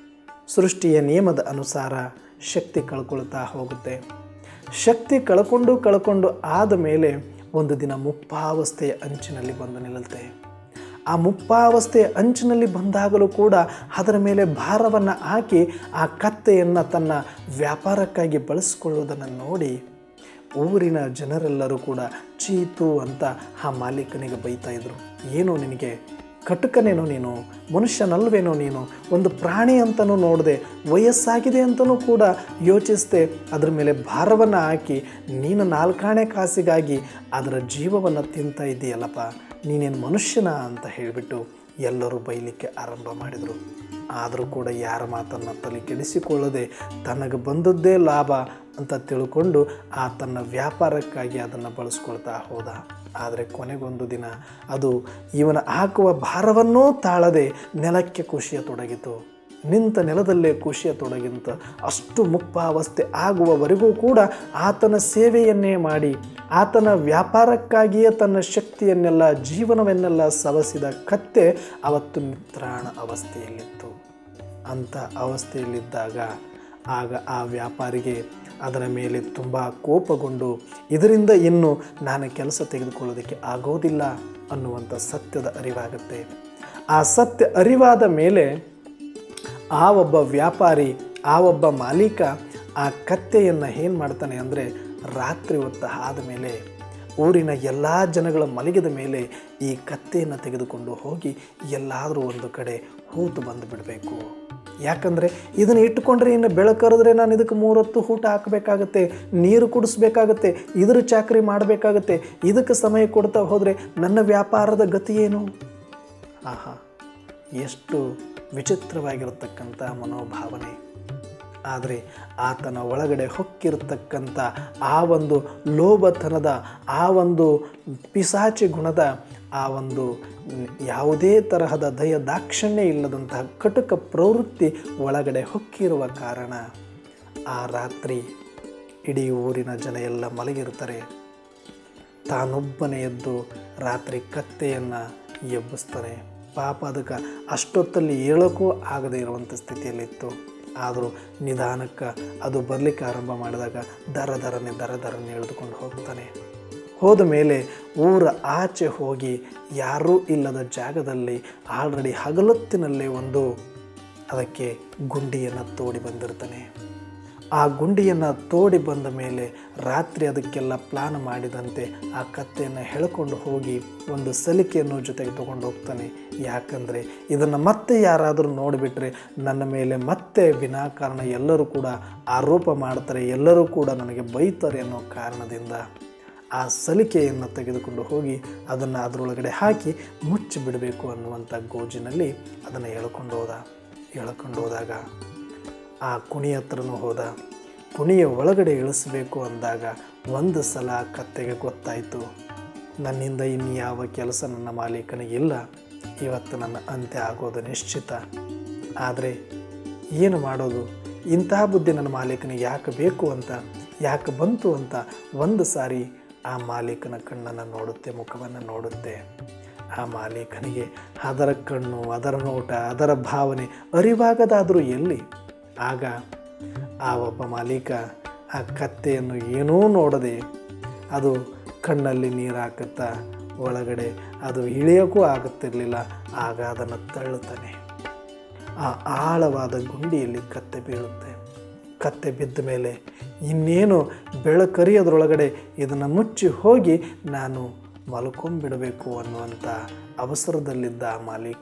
ಸೃಷ್ಟಿಯ ನಿಯಮದ ಅನುಸಾರ ಶಕ್ತಿ ಕಳ್ಕೊಳ್ತಾ ಹೋಗುತ್ತೆ ಶಕ್ತಿ ಕಳ್ಕೊಂಡು ಕಳ್ಕೊಂಡು ಆದ ಮೇಲೆ ಒಂದು ದಿನ ಮುಪ್ಪಾವಸ್ಥೆಯ ಅಂಚಿನಲ್ಲಿ ಬಂದು ನಿಲ್ಲುತ್ತೆ ಆ ಮುಪ್ಪಾವಸ್ಥೆಯ ಅಂಚಿನಲ್ಲಿ ಬಂದಾಗಲೂ ಕೂಡ ಅದರ ಮೇಲೆ ಭಾರವನ್ನು ಹಾಕಿ ಆ ಕತ್ತೆಯನ್ನು ತನ್ನ ವ್ಯಾಪಾರಕ್ಕಾಗಿ ಬಳಸ್ಕೊಳ್ಳೋದನ್ನು ನೋಡಿ ಊರಿನ ಜನರೆಲ್ಲರೂ ಕೂಡ ಚೀತು ಅಂತ ಆ ಮಾಲೀಕನಿಗೆ ಬೈತಾ ಇದ್ರು ಏನು ನಿನಗೆ ಕಟುಕನೇನೋ ನೀನು ಮನುಷ್ಯನಲ್ವೇನೋ ನೀನು ಒಂದು ಪ್ರಾಣಿ ಅಂತಲೂ ನೋಡಿದೆ ವಯಸ್ಸಾಗಿದೆ ಅಂತಲೂ ಕೂಡ ಯೋಚಿಸ್ದೆ ಅದ್ರ ಮೇಲೆ ಭಾರವನ್ನು ಹಾಕಿ ನೀನು ನಾಲ್ಕಾಣೆ ಕಾಸಿಗಾಗಿ ಅದರ ಜೀವವನ್ನು ತಿಂತಾ ಇದ್ದೀಯಲ್ಲಪ್ಪ ನೀನೇನು ಮನುಷ್ಯನ ಅಂತ ಹೇಳಿಬಿಟ್ಟು ಎಲ್ಲರೂ ಬೈಲಿಕ್ಕೆ ಆರಂಭ ಮಾಡಿದರು ಆದರೂ ಕೂಡ ಯಾರ ಮಾತನ್ನು ತಲೆ ಕೆಡಿಸಿಕೊಳ್ಳದೆ ತನಗೆ ಬಂದದ್ದೇ ಲಾಭ ಅಂತ ತಿಳ್ಕೊಂಡು ಆ ತನ್ನ ವ್ಯಾಪಾರಕ್ಕಾಗಿ ಅದನ್ನು ಬಳಸ್ಕೊಳ್ತಾ ಹೋದ ಆದರೆ ಕೊನೆಗೊಂದು ದಿನ ಅದು ಇವನ ಹಾಕುವ ಭಾರವನ್ನೂ ತಾಳದೆ ನೆಲಕ್ಕೆ ಖುಷಿಯ ತೊಡಗಿತು ನಿಂತ ನೆಲದಲ್ಲೇ ಖುಷಿಯ ತೊಡಗಿಂತ ಅಷ್ಟು ಮುಪ್ಪಾವಸ್ಥೆ ಆಗುವವರೆಗೂ ಕೂಡ ಆತನ ಸೇವೆಯನ್ನೇ ಮಾಡಿ ಆತನ ವ್ಯಾಪಾರಕ್ಕಾಗಿಯೇ ತನ್ನ ಶಕ್ತಿಯನ್ನೆಲ್ಲ ಜೀವನವನ್ನೆಲ್ಲ ಸವಸಿದ ಕತ್ತೆ ಅವತ್ತು ನಿತ್ರಾಣ ಅವಸ್ಥೆಯಲ್ಲಿತ್ತು ಅಂಥ ಅವಸ್ಥೆಯಲ್ಲಿದ್ದಾಗ ಆಗ ಆ ವ್ಯಾಪಾರಿಗೆ ಅದರ ಮೇಲೆ ತುಂಬ ಕೋಪಗೊಂಡು ಇದರಿಂದ ಇನ್ನು ನಾನು ಕೆಲಸ ತೆಗೆದುಕೊಳ್ಳೋದಕ್ಕೆ ಆಗೋದಿಲ್ಲ ಅನ್ನುವಂಥ ಸತ್ಯದ ಅರಿವಾಗುತ್ತೆ ಆ ಸತ್ಯ ಅರಿವಾದ ಮೇಲೆ ಆ ಒಬ್ಬ ವ್ಯಾಪಾರಿ ಆ ಒಬ್ಬ ಮಾಲೀಕ ಆ ಕತ್ತೆಯನ್ನು ಏನು ಮಾಡ್ತಾನೆ ಅಂದರೆ ರಾತ್ರಿ ಹೊತ್ತು ಆದ ಮೇಲೆ ಊರಿನ ಎಲ್ಲ ಜನಗಳ ಮಲಗಿದ ಮೇಲೆ ಈ ಕತ್ತೆಯನ್ನು ತೆಗೆದುಕೊಂಡು ಹೋಗಿ ಎಲ್ಲಾದರೂ ಒಂದು ಕಡೆ ಹೂತು ಬಂದು ಬಿಡಬೇಕು ಯಾಕಂದರೆ ಇದನ್ನು ಇಟ್ಟುಕೊಂಡ್ರೆ ಇನ್ನು ಬೆಳಕರಿದ್ರೆ ನಾನು ಇದಕ್ಕೆ ಮೂರೊತ್ತು ಊಟ ಹಾಕಬೇಕಾಗತ್ತೆ ನೀರು ಕುಡಿಸ್ಬೇಕಾಗತ್ತೆ ಇದ್ರ ಚಾಕರಿ ಮಾಡಬೇಕಾಗತ್ತೆ ಇದಕ್ಕೆ ಸಮಯ ಕೊಡ್ತಾ ಹೋದರೆ ನನ್ನ ವ್ಯಾಪಾರದ ಗತಿ ಏನು ಆಹಾ ಎಷ್ಟು ವಿಚಿತ್ರವಾಗಿರತಕ್ಕಂಥ ಮನೋಭಾವನೆ ಆದರೆ ಆತನ ಒಳಗಡೆ ಹೊಕ್ಕಿರತಕ್ಕಂಥ ಆ ಒಂದು ಲೋಭತನದ ಆ ಒಂದು ಪಿಸಾಚಿ ಗುಣದ ಆ ಒಂದು ಯಾವುದೇ ತರಹದ ದಯ ದಾಕ್ಷಿಣ್ಯ ಇಲ್ಲದಂತಹ ಕಟುಕ ಪ್ರವೃತ್ತಿ ಒಳಗಡೆ ಹೊಕ್ಕಿರುವ ಕಾರಣ ಆ ರಾತ್ರಿ ಇಡೀ ಊರಿನ ಜನ ಎಲ್ಲ ಮಲಗಿರ್ತಾರೆ ತಾನೊಬ್ಬನೇ ಎದ್ದು ರಾತ್ರಿ ಕತ್ತೆಯನ್ನು ಎಬ್ಬಿಸ್ತಾನೆ ಪಾಪ ಅದಕ್ಕೆ ಅಷ್ಟೊತ್ತಲ್ಲಿ ಹೇಳೋಕ್ಕೂ ಆಗದೇ ಇರುವಂಥ ಸ್ಥಿತಿಯಲ್ಲಿತ್ತು ಆದರೂ ನಿಧಾನಕ್ಕೆ ಅದು ಬರಲಿಕ್ಕೆ ಆರಂಭ ಮಾಡಿದಾಗ ದರ ದರನೆ ದರ ದರನೆ ಎಳೆದುಕೊಂಡು ಹೋಗ್ತಾನೆ ಹೋದ ಮೇಲೆ ಊರ ಆಚೆ ಹೋಗಿ ಯಾರೂ ಇಲ್ಲದ ಜಾಗದಲ್ಲಿ ಆಲ್ರೆಡಿ ಹಗಲೊತ್ತಿನಲ್ಲೇ ಒಂದು ಅದಕ್ಕೆ ಗುಂಡಿಯನ್ನು ತೋಡಿ ಬಂದಿರ್ತಾನೆ ಆ ಗುಂಡಿಯನ್ನು ತೋಡಿ ಬಂದ ಮೇಲೆ ರಾತ್ರಿ ಅದಕ್ಕೆಲ್ಲ ಪ್ಲಾನ್ ಮಾಡಿದಂತೆ ಆ ಕತ್ತೆಯನ್ನು ಎಳ್ಕೊಂಡು ಹೋಗಿ ಒಂದು ಸಲಿಕೆಯನ್ನು ಜೊತೆಗೆ ತಗೊಂಡು ಹೋಗ್ತಾನೆ ಯಾಕಂದರೆ ಇದನ್ನು ಮತ್ತೆ ಯಾರಾದರೂ ನೋಡಿಬಿಟ್ರೆ ನನ್ನ ಮೇಲೆ ಮತ್ತೆ ವಿನಾಕಾರಣ ಎಲ್ಲರೂ ಕೂಡ ಆರೋಪ ಮಾಡ್ತಾರೆ ಎಲ್ಲರೂ ಕೂಡ ನನಗೆ ಬೈತಾರೆ ಅನ್ನೋ ಕಾರಣದಿಂದ ಆ ಸಲಿಕೆಯನ್ನು ತೆಗೆದುಕೊಂಡು ಹೋಗಿ ಅದನ್ನು ಅದರೊಳಗಡೆ ಹಾಕಿ ಮುಚ್ಚಿ ಬಿಡಬೇಕು ಅನ್ನುವಂಥ ಗೋಜಿನಲ್ಲಿ ಅದನ್ನು ಎಳ್ಕೊಂಡು ಹೋದ ಎಳ್ಕೊಂಡು ಹೋದಾಗ ಆ ಕುಣಿ ಹತ್ರನೂ ಹೋದ ಕುಣಿಯ ಒಳಗಡೆ ಇಳಿಸ್ಬೇಕು ಅಂದಾಗ ಒಂದು ಸಲ ಕತ್ತೆಗೆ ಗೊತ್ತಾಯಿತು ನನ್ನಿಂದ ಇನ್ನು ಯಾವ ಕೆಲಸ ನನ್ನ ಮಾಲೀಕನಿಗೆ ಇಲ್ಲ ಇವತ್ತು ನನ್ನ ಅಂತ್ಯ ಆಗೋದು ನಿಶ್ಚಿತ ಆದರೆ ಏನು ಮಾಡೋದು ಇಂತಹ ಬುದ್ಧಿ ನನ್ನ ಮಾಲೀಕನಿಗೆ ಯಾಕೆ ಬೇಕು ಅಂತ ಯಾಕೆ ಬಂತು ಅಂತ ಒಂದು ಸಾರಿ ಆ ಮಾಲೀಕನ ಕಣ್ಣನ್ನು ನೋಡುತ್ತೆ ಮುಖವನ್ನು ನೋಡುತ್ತೆ ಆ ಮಾಲೀಕನಿಗೆ ಅದರ ಕಣ್ಣು ಅದರ ನೋಟ ಅದರ ಭಾವನೆ ಅರಿವಾಗದಾದರೂ ಎಲ್ಲಿ ಆಗ ಆ ಒಬ್ಬ ಮಾಲೀಕ ಆ ಕತ್ತೆಯನ್ನು ಏನೂ ನೋಡದೆ ಅದು ಕಣ್ಣಲ್ಲಿ ನೀರು ಹಾಕುತ್ತಾ ಒಳಗಡೆ ಅದು ಇಳಿಯೋಕ್ಕೂ ಆಗುತ್ತಿರಲಿಲ್ಲ ಆಗ ಅದನ್ನು ತಳ್ಳುತ್ತಾನೆ ಆ ಆಳವಾದ ಗುಂಡಿಯಲ್ಲಿ ಕತ್ತೆ ಬೀಳುತ್ತೆ ಕತ್ತೆ ಬಿದ್ದ ಮೇಲೆ ಇನ್ನೇನು ಬೆಳಕರಿಯೋದ್ರೊಳಗಡೆ ಇದನ್ನು ಮುಚ್ಚಿ ಹೋಗಿ ನಾನು ಮಲ್ಕೊಂಬಿಡಬೇಕು ಅನ್ನುವಂಥ ಅವಸರದಲ್ಲಿದ್ದ ಆ ಮಾಲೀಕ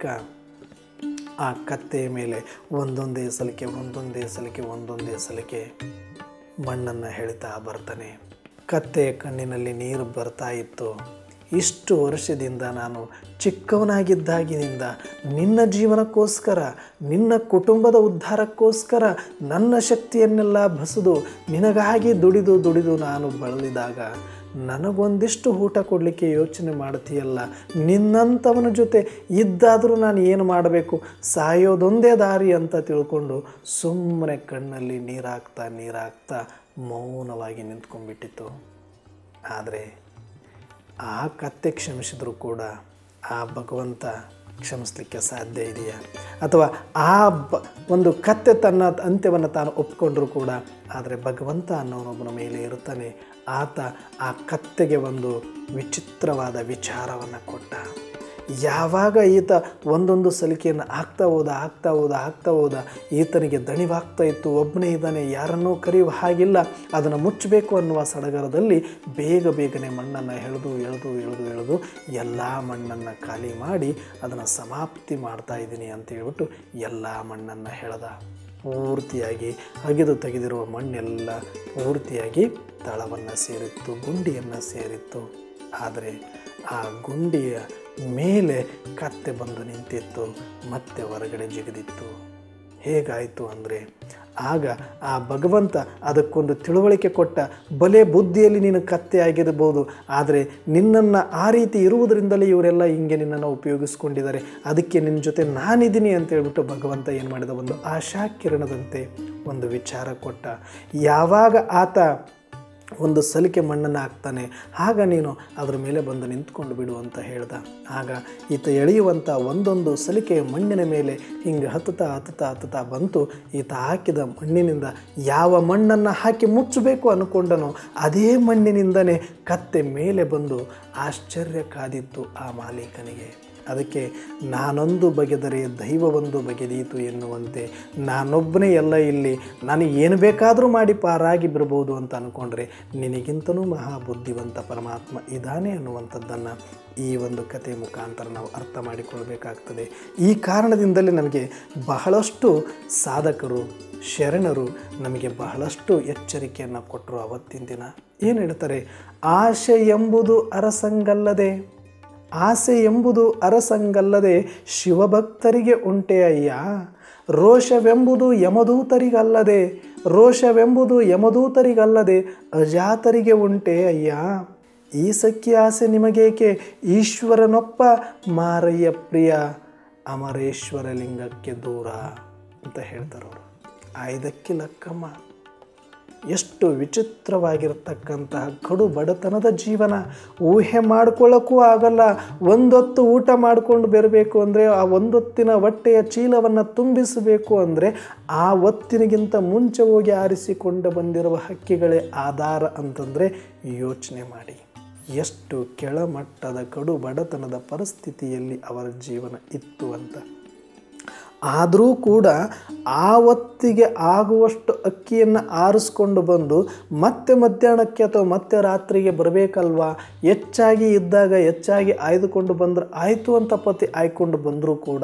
ಆ ಕತ್ತೆಯ ಮೇಲೆ ಒಂದೊಂದೇ ಸಲಿಕೆ ಒಂದೊಂದೇ ಸಲಿಕೆ ಒಂದೊಂದೇ ಸಲಿಕೆ ಮಣ್ಣನ್ನು ಎಳಿತಾ ಬರ್ತಾನೆ ಕತ್ತೆಯ ಕಣ್ಣಿನಲ್ಲಿ ನೀರು ಬರ್ತಾ ಇತ್ತು ಇಷ್ಟು ವರ್ಷದಿಂದ ನಾನು ಚಿಕ್ಕವನಾಗಿದ್ದಾಗಿನಿಂದ ನಿನ್ನ ಜೀವನಕ್ಕೋಸ್ಕರ ನಿನ್ನ ಕುಟುಂಬದ ಉದ್ಧಾರಕ್ಕೋಸ್ಕರ ನನ್ನ ಶಕ್ತಿಯನ್ನೆಲ್ಲ ಬಸಿದು ನಿನಗಾಗಿ ದುಡಿದು ದುಡಿದು ನಾನು ಬಳಲಿದಾಗ ನನಗೊಂದಿಷ್ಟು ಊಟ ಕೊಡಲಿಕ್ಕೆ ಯೋಚನೆ ಮಾಡ್ತೀಯಲ್ಲ ನಿನ್ನಂಥವನ ಜೊತೆ ಇದ್ದಾದರೂ ನಾನು ಏನು ಮಾಡಬೇಕು ಸಾಯೋದೊಂದೇ ದಾರಿ ಅಂತ ತಿಳ್ಕೊಂಡು ಸುಮ್ಮನೆ ಕಣ್ಣಲ್ಲಿ ನೀರಾಗ್ತಾ ನೀರಾಗ್ತಾ ಮೌನವಾಗಿ ನಿಂತ್ಕೊಂಡ್ಬಿಟ್ಟಿತ್ತು ಆದರೆ ಆ ಕತ್ತೆ ಕ್ಷಮಿಸಿದರೂ ಕೂಡ ಆ ಭಗವಂತ ಕ್ಷಮಿಸಲಿಕ್ಕೆ ಸಾಧ್ಯ ಇದೆಯಾ ಅಥವಾ ಆ ಬ ಒಂದು ಕತ್ತೆ ತನ್ನ ಅಂತ್ಯವನ್ನು ತಾನು ಒಪ್ಕೊಂಡ್ರೂ ಕೂಡ ಆದರೆ ಭಗವಂತ ಅನ್ನೋನೊಬ್ಬನ ಮೇಲೆ ಇರ್ತಾನೆ ಆತ ಆ ಕತ್ತೆಗೆ ಒಂದು ವಿಚಿತ್ರವಾದ ವಿಚಾರವನ್ನು ಕೊಟ್ಟ ಯಾವಾಗ ಈತ ಒಂದೊಂದು ಸಲಿಕೆಯನ್ನು ಆಗ್ತಾ ಹೋದ ಆಗ್ತಾ ಹೋದ ಆಗ್ತಾ ಹೋದ ಈತನಿಗೆ ದಣಿವಾಗ್ತಾ ಇತ್ತು ಒಬ್ಬನೇ ಇದ್ದಾನೆ ಯಾರನ್ನೂ ಕರೆಯುವ ಹಾಗಿಲ್ಲ ಅದನ್ನು ಮುಚ್ಚಬೇಕು ಅನ್ನುವ ಸಡಗರದಲ್ಲಿ ಬೇಗ ಬೇಗನೆ ಮಣ್ಣನ್ನು ಎಳೆದು ಎಳೆದು ಎಳೆದು ಎಳೆದು ಎಲ್ಲ ಮಣ್ಣನ್ನು ಖಾಲಿ ಮಾಡಿ ಅದನ್ನು ಸಮಾಪ್ತಿ ಮಾಡ್ತಾ ಇದ್ದೀನಿ ಅಂತ ಹೇಳ್ಬಿಟ್ಟು ಎಲ್ಲ ಮಣ್ಣನ್ನು ಎಳೆದ ಪೂರ್ತಿಯಾಗಿ ಅಗೆದು ತೆಗೆದಿರುವ ಮಣ್ಣೆಲ್ಲ ಪೂರ್ತಿಯಾಗಿ ತಳವನ್ನು ಸೇರಿತ್ತು ಗುಂಡಿಯನ್ನು ಸೇರಿತ್ತು ಆದರೆ ಆ ಗುಂಡಿಯ ಮೇಲೆ ಕತ್ತೆ ಬಂದು ನಿಂತಿತ್ತು ಮತ್ತೆ ಹೊರಗಡೆ ಜಿಗಿದಿತ್ತು ಹೇಗಾಯಿತು ಅಂದರೆ ಆಗ ಆ ಭಗವಂತ ಅದಕ್ಕೊಂದು ತಿಳುವಳಿಕೆ ಕೊಟ್ಟ ಬಲೆ ಬುದ್ಧಿಯಲ್ಲಿ ನೀನು ಕತ್ತೆ ಆಗಿರ್ಬೋದು ಆದರೆ ನಿನ್ನನ್ನು ಆ ರೀತಿ ಇರುವುದರಿಂದಲೇ ಇವರೆಲ್ಲ ಹಿಂಗೆ ನಿನ್ನನ್ನು ಉಪಯೋಗಿಸ್ಕೊಂಡಿದ್ದಾರೆ ಅದಕ್ಕೆ ನಿನ್ನ ಜೊತೆ ನಾನಿದ್ದೀನಿ ಅಂತ ಹೇಳ್ಬಿಟ್ಟು ಭಗವಂತ ಏನು ಮಾಡಿದ ಒಂದು ಆಶಾ ಕಿರಣದಂತೆ ಒಂದು ವಿಚಾರ ಕೊಟ್ಟ ಯಾವಾಗ ಆತ ಒಂದು ಸಲಿಕೆ ಮಣ್ಣನ್ನು ಹಾಕ್ತಾನೆ ಆಗ ನೀನು ಅದರ ಮೇಲೆ ಬಂದು ನಿಂತ್ಕೊಂಡು ಬಿಡು ಅಂತ ಹೇಳ್ದ ಆಗ ಈತ ಎಳೆಯುವಂಥ ಒಂದೊಂದು ಸಲಿಕೆಯ ಮಣ್ಣಿನ ಮೇಲೆ ಹಿಂಗೆ ಹತ್ತುತ್ತಾ ಹತ್ತುತ್ತಾ ಹತ್ತುತ್ತಾ ಬಂತು ಈತ ಹಾಕಿದ ಮಣ್ಣಿನಿಂದ ಯಾವ ಮಣ್ಣನ್ನು ಹಾಕಿ ಮುಚ್ಚಬೇಕು ಅಂದ್ಕೊಂಡನೋ ಅದೇ ಮಣ್ಣಿನಿಂದನೇ ಕತ್ತೆ ಮೇಲೆ ಬಂದು ಆಶ್ಚರ್ಯ ಕಾದಿತ್ತು ಆ ಮಾಲೀಕನಿಗೆ ಅದಕ್ಕೆ ನಾನೊಂದು ಬಗೆದರೆ ದೈವವೊಂದು ಬಗೆದೀತು ಎನ್ನುವಂತೆ ನಾನೊಬ್ಬನೇ ಎಲ್ಲ ಇಲ್ಲಿ ನಾನು ಏನು ಬೇಕಾದರೂ ಮಾಡಿ ಪಾರಾಗಿ ಬಿರ್ಬೋದು ಅಂತ ಅಂದ್ಕೊಂಡ್ರೆ ನಿನಗಿಂತನೂ ಮಹಾಬುದ್ಧಿವಂತ ಪರಮಾತ್ಮ ಇದ್ದಾನೆ ಅನ್ನುವಂಥದ್ದನ್ನು ಈ ಒಂದು ಕತೆ ಮುಖಾಂತರ ನಾವು ಅರ್ಥ ಮಾಡಿಕೊಳ್ಬೇಕಾಗ್ತದೆ ಈ ಕಾರಣದಿಂದಲೇ ನಮಗೆ ಬಹಳಷ್ಟು ಸಾಧಕರು ಶರಣರು ನಮಗೆ ಬಹಳಷ್ಟು ಎಚ್ಚರಿಕೆಯನ್ನು ಕೊಟ್ಟರು ಅವತ್ತಿನ ದಿನ ಏನು ಹೇಳ್ತಾರೆ ಆಶೆ ಎಂಬುದು ಅರಸಂಗಲ್ಲದೆ ಆಸೆ ಎಂಬುದು ಅರಸಂಗಲ್ಲದೆ ಶಿವಭಕ್ತರಿಗೆ ಉಂಟೆ ಅಯ್ಯ ರೋಷವೆಂಬುದು ಯಮದೂತರಿಗಲ್ಲದೆ ರೋಷವೆಂಬುದು ಯಮದೂತರಿಗಲ್ಲದೆ ಅಜಾತರಿಗೆ ಉಂಟೆ ಅಯ್ಯ ಈ ಸಖ್ಯ ಆಸೆ ನಿಮಗೇಕೆ ಈಶ್ವರನೊಪ್ಪ ಮಾರಯ್ಯ ಪ್ರಿಯ ಅಮರೇಶ್ವರ ಲಿಂಗಕ್ಕೆ ದೂರ ಅಂತ ಹೇಳ್ತಾರವರು ಆಯ್ದಕ್ಕೆ ಲಕ್ಕಮ್ಮ ಎಷ್ಟು ವಿಚಿತ್ರವಾಗಿರತಕ್ಕಂತಹ ಕಡು ಬಡತನದ ಜೀವನ ಊಹೆ ಮಾಡ್ಕೊಳ್ಳೋಕ್ಕೂ ಆಗಲ್ಲ ಒಂದೊತ್ತು ಊಟ ಮಾಡಿಕೊಂಡು ಬರಬೇಕು ಅಂದರೆ ಆ ಒಂದೊತ್ತಿನ ಹೊಟ್ಟೆಯ ಚೀಲವನ್ನು ತುಂಬಿಸಬೇಕು ಅಂದರೆ ಆ ಒತ್ತಿನಿಗಿಂತ ಮುಂಚೆ ಹೋಗಿ ಆರಿಸಿಕೊಂಡು ಬಂದಿರುವ ಹಕ್ಕಿಗಳೇ ಆಧಾರ ಅಂತಂದರೆ ಯೋಚನೆ ಮಾಡಿ ಎಷ್ಟು ಕೆಳಮಟ್ಟದ ಕಡು ಬಡತನದ ಪರಿಸ್ಥಿತಿಯಲ್ಲಿ ಅವರ ಜೀವನ ಇತ್ತು ಅಂತ ಆದರೂ ಕೂಡ ಆ ಹೊತ್ತಿಗೆ ಆಗುವಷ್ಟು ಅಕ್ಕಿಯನ್ನು ಆರಿಸ್ಕೊಂಡು ಬಂದು ಮತ್ತೆ ಮಧ್ಯಾಹ್ನಕ್ಕೆ ಅಥವಾ ಮತ್ತೆ ರಾತ್ರಿಗೆ ಬರಬೇಕಲ್ವಾ ಹೆಚ್ಚಾಗಿ ಇದ್ದಾಗ ಹೆಚ್ಚಾಗಿ ಆಯ್ದುಕೊಂಡು ಬಂದ್ರೆ ಆಯಿತು ಅಂತ ಪತಿ ಆಯ್ಕೊಂಡು ಬಂದರೂ ಕೂಡ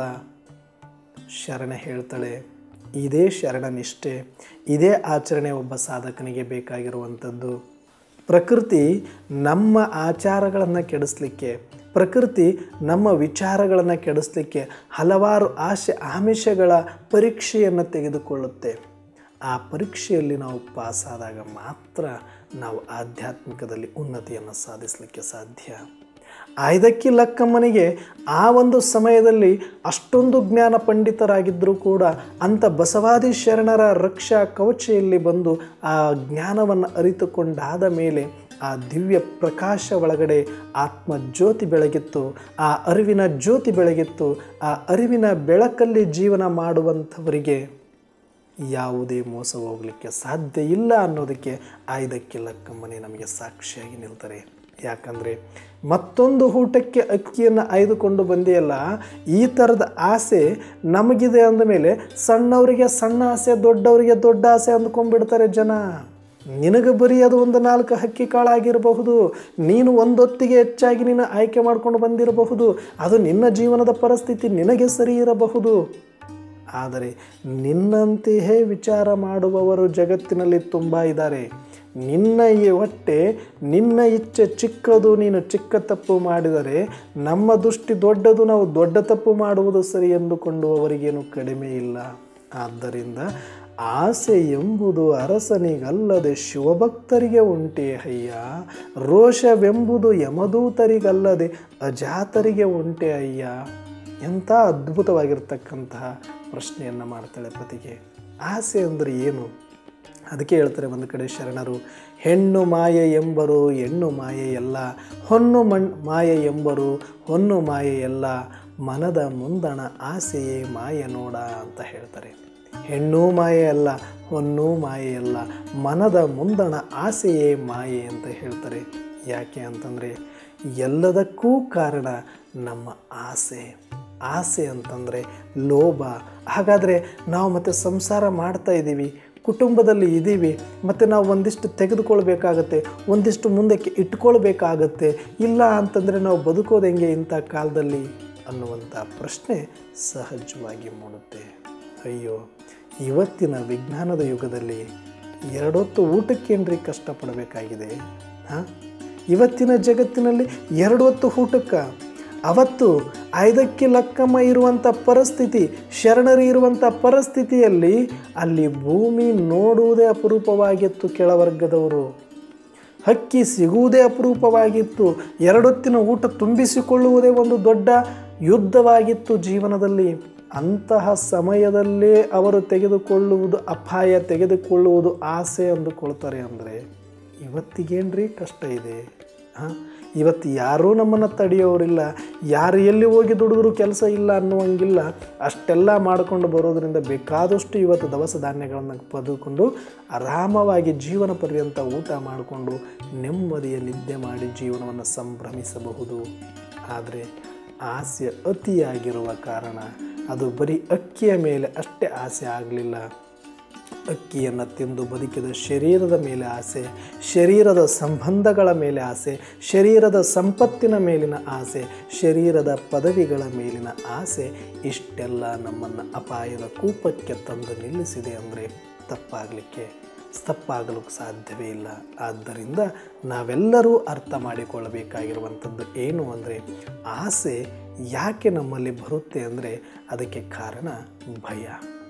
ಶರಣ ಹೇಳ್ತಾಳೆ ಇದೇ ಶರಣ ನಿಷ್ಠೆ ಇದೇ ಆಚರಣೆ ಒಬ್ಬ ಸಾಧಕನಿಗೆ ಬೇಕಾಗಿರುವಂಥದ್ದು ಪ್ರಕೃತಿ ನಮ್ಮ ಆಚಾರಗಳನ್ನು ಕೆಡಿಸ್ಲಿಕ್ಕೆ ಪ್ರಕೃತಿ ನಮ್ಮ ವಿಚಾರಗಳನ್ನು ಕೆಡಿಸ್ಲಿಕ್ಕೆ ಹಲವಾರು ಆಶೆ ಆಮಿಷಗಳ ಪರೀಕ್ಷೆಯನ್ನು ತೆಗೆದುಕೊಳ್ಳುತ್ತೆ ಆ ಪರೀಕ್ಷೆಯಲ್ಲಿ ನಾವು ಪಾಸಾದಾಗ ಮಾತ್ರ ನಾವು ಆಧ್ಯಾತ್ಮಿಕದಲ್ಲಿ ಉನ್ನತಿಯನ್ನು ಸಾಧಿಸಲಿಕ್ಕೆ ಸಾಧ್ಯ ಆಯ್ದಕ್ಕಿ ಲಕ್ಕಮ್ಮನಿಗೆ ಆ ಒಂದು ಸಮಯದಲ್ಲಿ ಅಷ್ಟೊಂದು ಜ್ಞಾನ ಪಂಡಿತರಾಗಿದ್ದರೂ ಕೂಡ ಅಂಥ ಬಸವಾದಿ ಶರಣರ ರಕ್ಷಾ ಕವಚೆಯಲ್ಲಿ ಬಂದು ಆ ಜ್ಞಾನವನ್ನು ಅರಿತುಕೊಂಡಾದ ಮೇಲೆ ಆ ದಿವ್ಯ ಪ್ರಕಾಶ ಒಳಗಡೆ ಆತ್ಮ ಜ್ಯೋತಿ ಬೆಳಗಿತ್ತು ಆ ಅರಿವಿನ ಜ್ಯೋತಿ ಬೆಳಗಿತ್ತು ಆ ಅರಿವಿನ ಬೆಳಕಲ್ಲಿ ಜೀವನ ಮಾಡುವಂಥವರಿಗೆ ಯಾವುದೇ ಮೋಸ ಹೋಗಲಿಕ್ಕೆ ಸಾಧ್ಯ ಇಲ್ಲ ಅನ್ನೋದಕ್ಕೆ ಆಯ್ದಕ್ಕೆ ಲಕ್ಕಮ್ಮನೆ ನಮಗೆ ಸಾಕ್ಷಿಯಾಗಿ ನಿಲ್ತಾರೆ ಯಾಕಂದರೆ ಮತ್ತೊಂದು ಊಟಕ್ಕೆ ಅಕ್ಕಿಯನ್ನು ಆಯ್ದುಕೊಂಡು ಬಂದೆಯಲ್ಲ ಈ ಥರದ ಆಸೆ ನಮಗಿದೆ ಅಂದಮೇಲೆ ಸಣ್ಣವರಿಗೆ ಸಣ್ಣ ಆಸೆ ದೊಡ್ಡವರಿಗೆ ದೊಡ್ಡ ಆಸೆ ಅಂದ್ಕೊಂಡ್ಬಿಡ್ತಾರೆ ಜನ ನಿನಗೆ ಬರೀ ಅದು ಒಂದು ನಾಲ್ಕು ಹಕ್ಕಿ ಕಾಳಾಗಿರಬಹುದು ನೀನು ಒಂದೊತ್ತಿಗೆ ಹೆಚ್ಚಾಗಿ ನೀನು ಆಯ್ಕೆ ಮಾಡ್ಕೊಂಡು ಬಂದಿರಬಹುದು ಅದು ನಿನ್ನ ಜೀವನದ ಪರಿಸ್ಥಿತಿ ನಿನಗೆ ಸರಿ ಇರಬಹುದು ಆದರೆ ನಿನ್ನಂತೆಯೇ ವಿಚಾರ ಮಾಡುವವರು ಜಗತ್ತಿನಲ್ಲಿ ತುಂಬ ಇದ್ದಾರೆ ನಿನ್ನ ಈ ಹೊಟ್ಟೆ ನಿನ್ನ ಇಚ್ಛೆ ಚಿಕ್ಕದು ನೀನು ಚಿಕ್ಕ ತಪ್ಪು ಮಾಡಿದರೆ ನಮ್ಮ ದೃಷ್ಟಿ ದೊಡ್ಡದು ನಾವು ದೊಡ್ಡ ತಪ್ಪು ಮಾಡುವುದು ಸರಿ ಎಂದುಕೊಂಡುವವರಿಗೇನು ಕಡಿಮೆ ಇಲ್ಲ ಆದ್ದರಿಂದ ಆಸೆ ಎಂಬುದು ಅರಸನಿಗಲ್ಲದೆ ಶಿವಭಕ್ತರಿಗೆ ಉಂಟೆ ಅಯ್ಯ ರೋಷವೆಂಬುದು ಯಮದೂತರಿಗಲ್ಲದೆ ಅಜಾತರಿಗೆ ಉಂಟೆ ಅಯ್ಯ ಎಂಥ ಅದ್ಭುತವಾಗಿರ್ತಕ್ಕಂತಹ ಪ್ರಶ್ನೆಯನ್ನು ಮಾಡ್ತಾಳೆ ಪತಿಗೆ ಆಸೆ ಅಂದರೆ ಏನು ಅದಕ್ಕೆ ಹೇಳ್ತಾರೆ ಒಂದು ಕಡೆ ಶರಣರು ಹೆಣ್ಣು ಮಾಯೆ ಎಂಬರು ಹೆಣ್ಣು ಮಾಯೆ ಎಲ್ಲ ಹೊನ್ನು ಮಣ್ ಮಾಯೆ ಎಂಬರು ಹೊನ್ನು ಮಾಯೆ ಎಲ್ಲ ಮನದ ಮುಂದಣ ಆಸೆಯೇ ಮಾಯೆ ನೋಡ ಅಂತ ಹೇಳ್ತಾರೆ ಹೆಣ್ಣು ಮಾಯೆ ಅಲ್ಲ ಹೊನ್ನು ಮಾಯೆ ಅಲ್ಲ ಮನದ ಮುಂದಣ ಆಸೆಯೇ ಮಾಯೆ ಅಂತ ಹೇಳ್ತಾರೆ ಯಾಕೆ ಅಂತಂದರೆ ಎಲ್ಲದಕ್ಕೂ ಕಾರಣ ನಮ್ಮ ಆಸೆ ಆಸೆ ಅಂತಂದರೆ ಲೋಭ ಹಾಗಾದರೆ ನಾವು ಮತ್ತೆ ಸಂಸಾರ ಮಾಡ್ತಾ ಇದ್ದೀವಿ ಕುಟುಂಬದಲ್ಲಿ ಇದ್ದೀವಿ ಮತ್ತು ನಾವು ಒಂದಿಷ್ಟು ತೆಗೆದುಕೊಳ್ಬೇಕಾಗತ್ತೆ ಒಂದಿಷ್ಟು ಮುಂದಕ್ಕೆ ಇಟ್ಕೊಳ್ಬೇಕಾಗತ್ತೆ ಇಲ್ಲ ಅಂತಂದರೆ ನಾವು ಬದುಕೋದು ಹೆಂಗೆ ಇಂಥ ಕಾಲದಲ್ಲಿ ಅನ್ನುವಂಥ ಪ್ರಶ್ನೆ ಸಹಜವಾಗಿ ಮೂಡುತ್ತೆ ಅಯ್ಯೋ ಇವತ್ತಿನ ವಿಜ್ಞಾನದ ಯುಗದಲ್ಲಿ ಎರಡೊತ್ತು ಊಟಕ್ಕೇನ್ರಿ ಕಷ್ಟಪಡಬೇಕಾಗಿದೆ ಹಾಂ ಇವತ್ತಿನ ಜಗತ್ತಿನಲ್ಲಿ ಎರಡು ಹೊತ್ತು ಊಟಕ್ಕೆ ಅವತ್ತು ಐದಕ್ಕೆ ಲಕ್ಕಮ್ಮ ಇರುವಂಥ ಪರಿಸ್ಥಿತಿ ಶರಣರು ಇರುವಂಥ ಪರಿಸ್ಥಿತಿಯಲ್ಲಿ ಅಲ್ಲಿ ಭೂಮಿ ನೋಡುವುದೇ ಅಪರೂಪವಾಗಿತ್ತು ಕೆಳವರ್ಗದವರು ಹಕ್ಕಿ ಸಿಗುವುದೇ ಅಪರೂಪವಾಗಿತ್ತು ಎರಡೊತ್ತಿನ ಊಟ ತುಂಬಿಸಿಕೊಳ್ಳುವುದೇ ಒಂದು ದೊಡ್ಡ ಯುದ್ಧವಾಗಿತ್ತು ಜೀವನದಲ್ಲಿ ಅಂತಹ ಸಮಯದಲ್ಲೇ ಅವರು ತೆಗೆದುಕೊಳ್ಳುವುದು ಅಪಾಯ ತೆಗೆದುಕೊಳ್ಳುವುದು ಆಸೆ ಅಂದುಕೊಳ್ತಾರೆ ಅಂದರೆ ಇವತ್ತಿಗೇನ್ರಿ ಕಷ್ಟ ಇದೆ ಹಾಂ ಇವತ್ತು ಯಾರೂ ನಮ್ಮನ್ನು ತಡೆಯೋರಿಲ್ಲ ಯಾರು ಎಲ್ಲಿ ಹೋಗಿ ದುಡಿದ್ರೂ ಕೆಲಸ ಇಲ್ಲ ಅನ್ನುವಂಗಿಲ್ಲ ಅಷ್ಟೆಲ್ಲ ಮಾಡಿಕೊಂಡು ಬರೋದರಿಂದ ಬೇಕಾದಷ್ಟು ಇವತ್ತು ದವಸ ಧಾನ್ಯಗಳನ್ನು ಪಡೆದುಕೊಂಡು ಆರಾಮವಾಗಿ ಜೀವನ ಪರ್ಯಂತ ಊಟ ಮಾಡಿಕೊಂಡು ನೆಮ್ಮದಿಯ ನಿದ್ದೆ ಮಾಡಿ ಜೀವನವನ್ನು ಸಂಭ್ರಮಿಸಬಹುದು ಆದರೆ ಆಸೆ ಅತಿಯಾಗಿರುವ ಕಾರಣ ಅದು ಬರೀ ಅಕ್ಕಿಯ ಮೇಲೆ ಅಷ್ಟೇ ಆಸೆ ಆಗಲಿಲ್ಲ ಅಕ್ಕಿಯನ್ನು ತಿಂದು ಬದುಕಿದ ಶರೀರದ ಮೇಲೆ ಆಸೆ ಶರೀರದ ಸಂಬಂಧಗಳ ಮೇಲೆ ಆಸೆ ಶರೀರದ ಸಂಪತ್ತಿನ ಮೇಲಿನ ಆಸೆ ಶರೀರದ ಪದವಿಗಳ ಮೇಲಿನ ಆಸೆ ಇಷ್ಟೆಲ್ಲ ನಮ್ಮನ್ನು ಅಪಾಯದ ಕೂಪಕ್ಕೆ ತಂದು ನಿಲ್ಲಿಸಿದೆ ಅಂದರೆ ತಪ್ಪಾಗಲಿಕ್ಕೆ ತಪ್ಪಾಗಲು ಸಾಧ್ಯವೇ ಇಲ್ಲ ಆದ್ದರಿಂದ ನಾವೆಲ್ಲರೂ ಅರ್ಥ ಮಾಡಿಕೊಳ್ಳಬೇಕಾಗಿರುವಂಥದ್ದು ಏನು ಅಂದರೆ ಆಸೆ ಯಾಕೆ ನಮ್ಮಲ್ಲಿ ಬರುತ್ತೆ ಅಂದರೆ ಅದಕ್ಕೆ ಕಾರಣ ಭಯ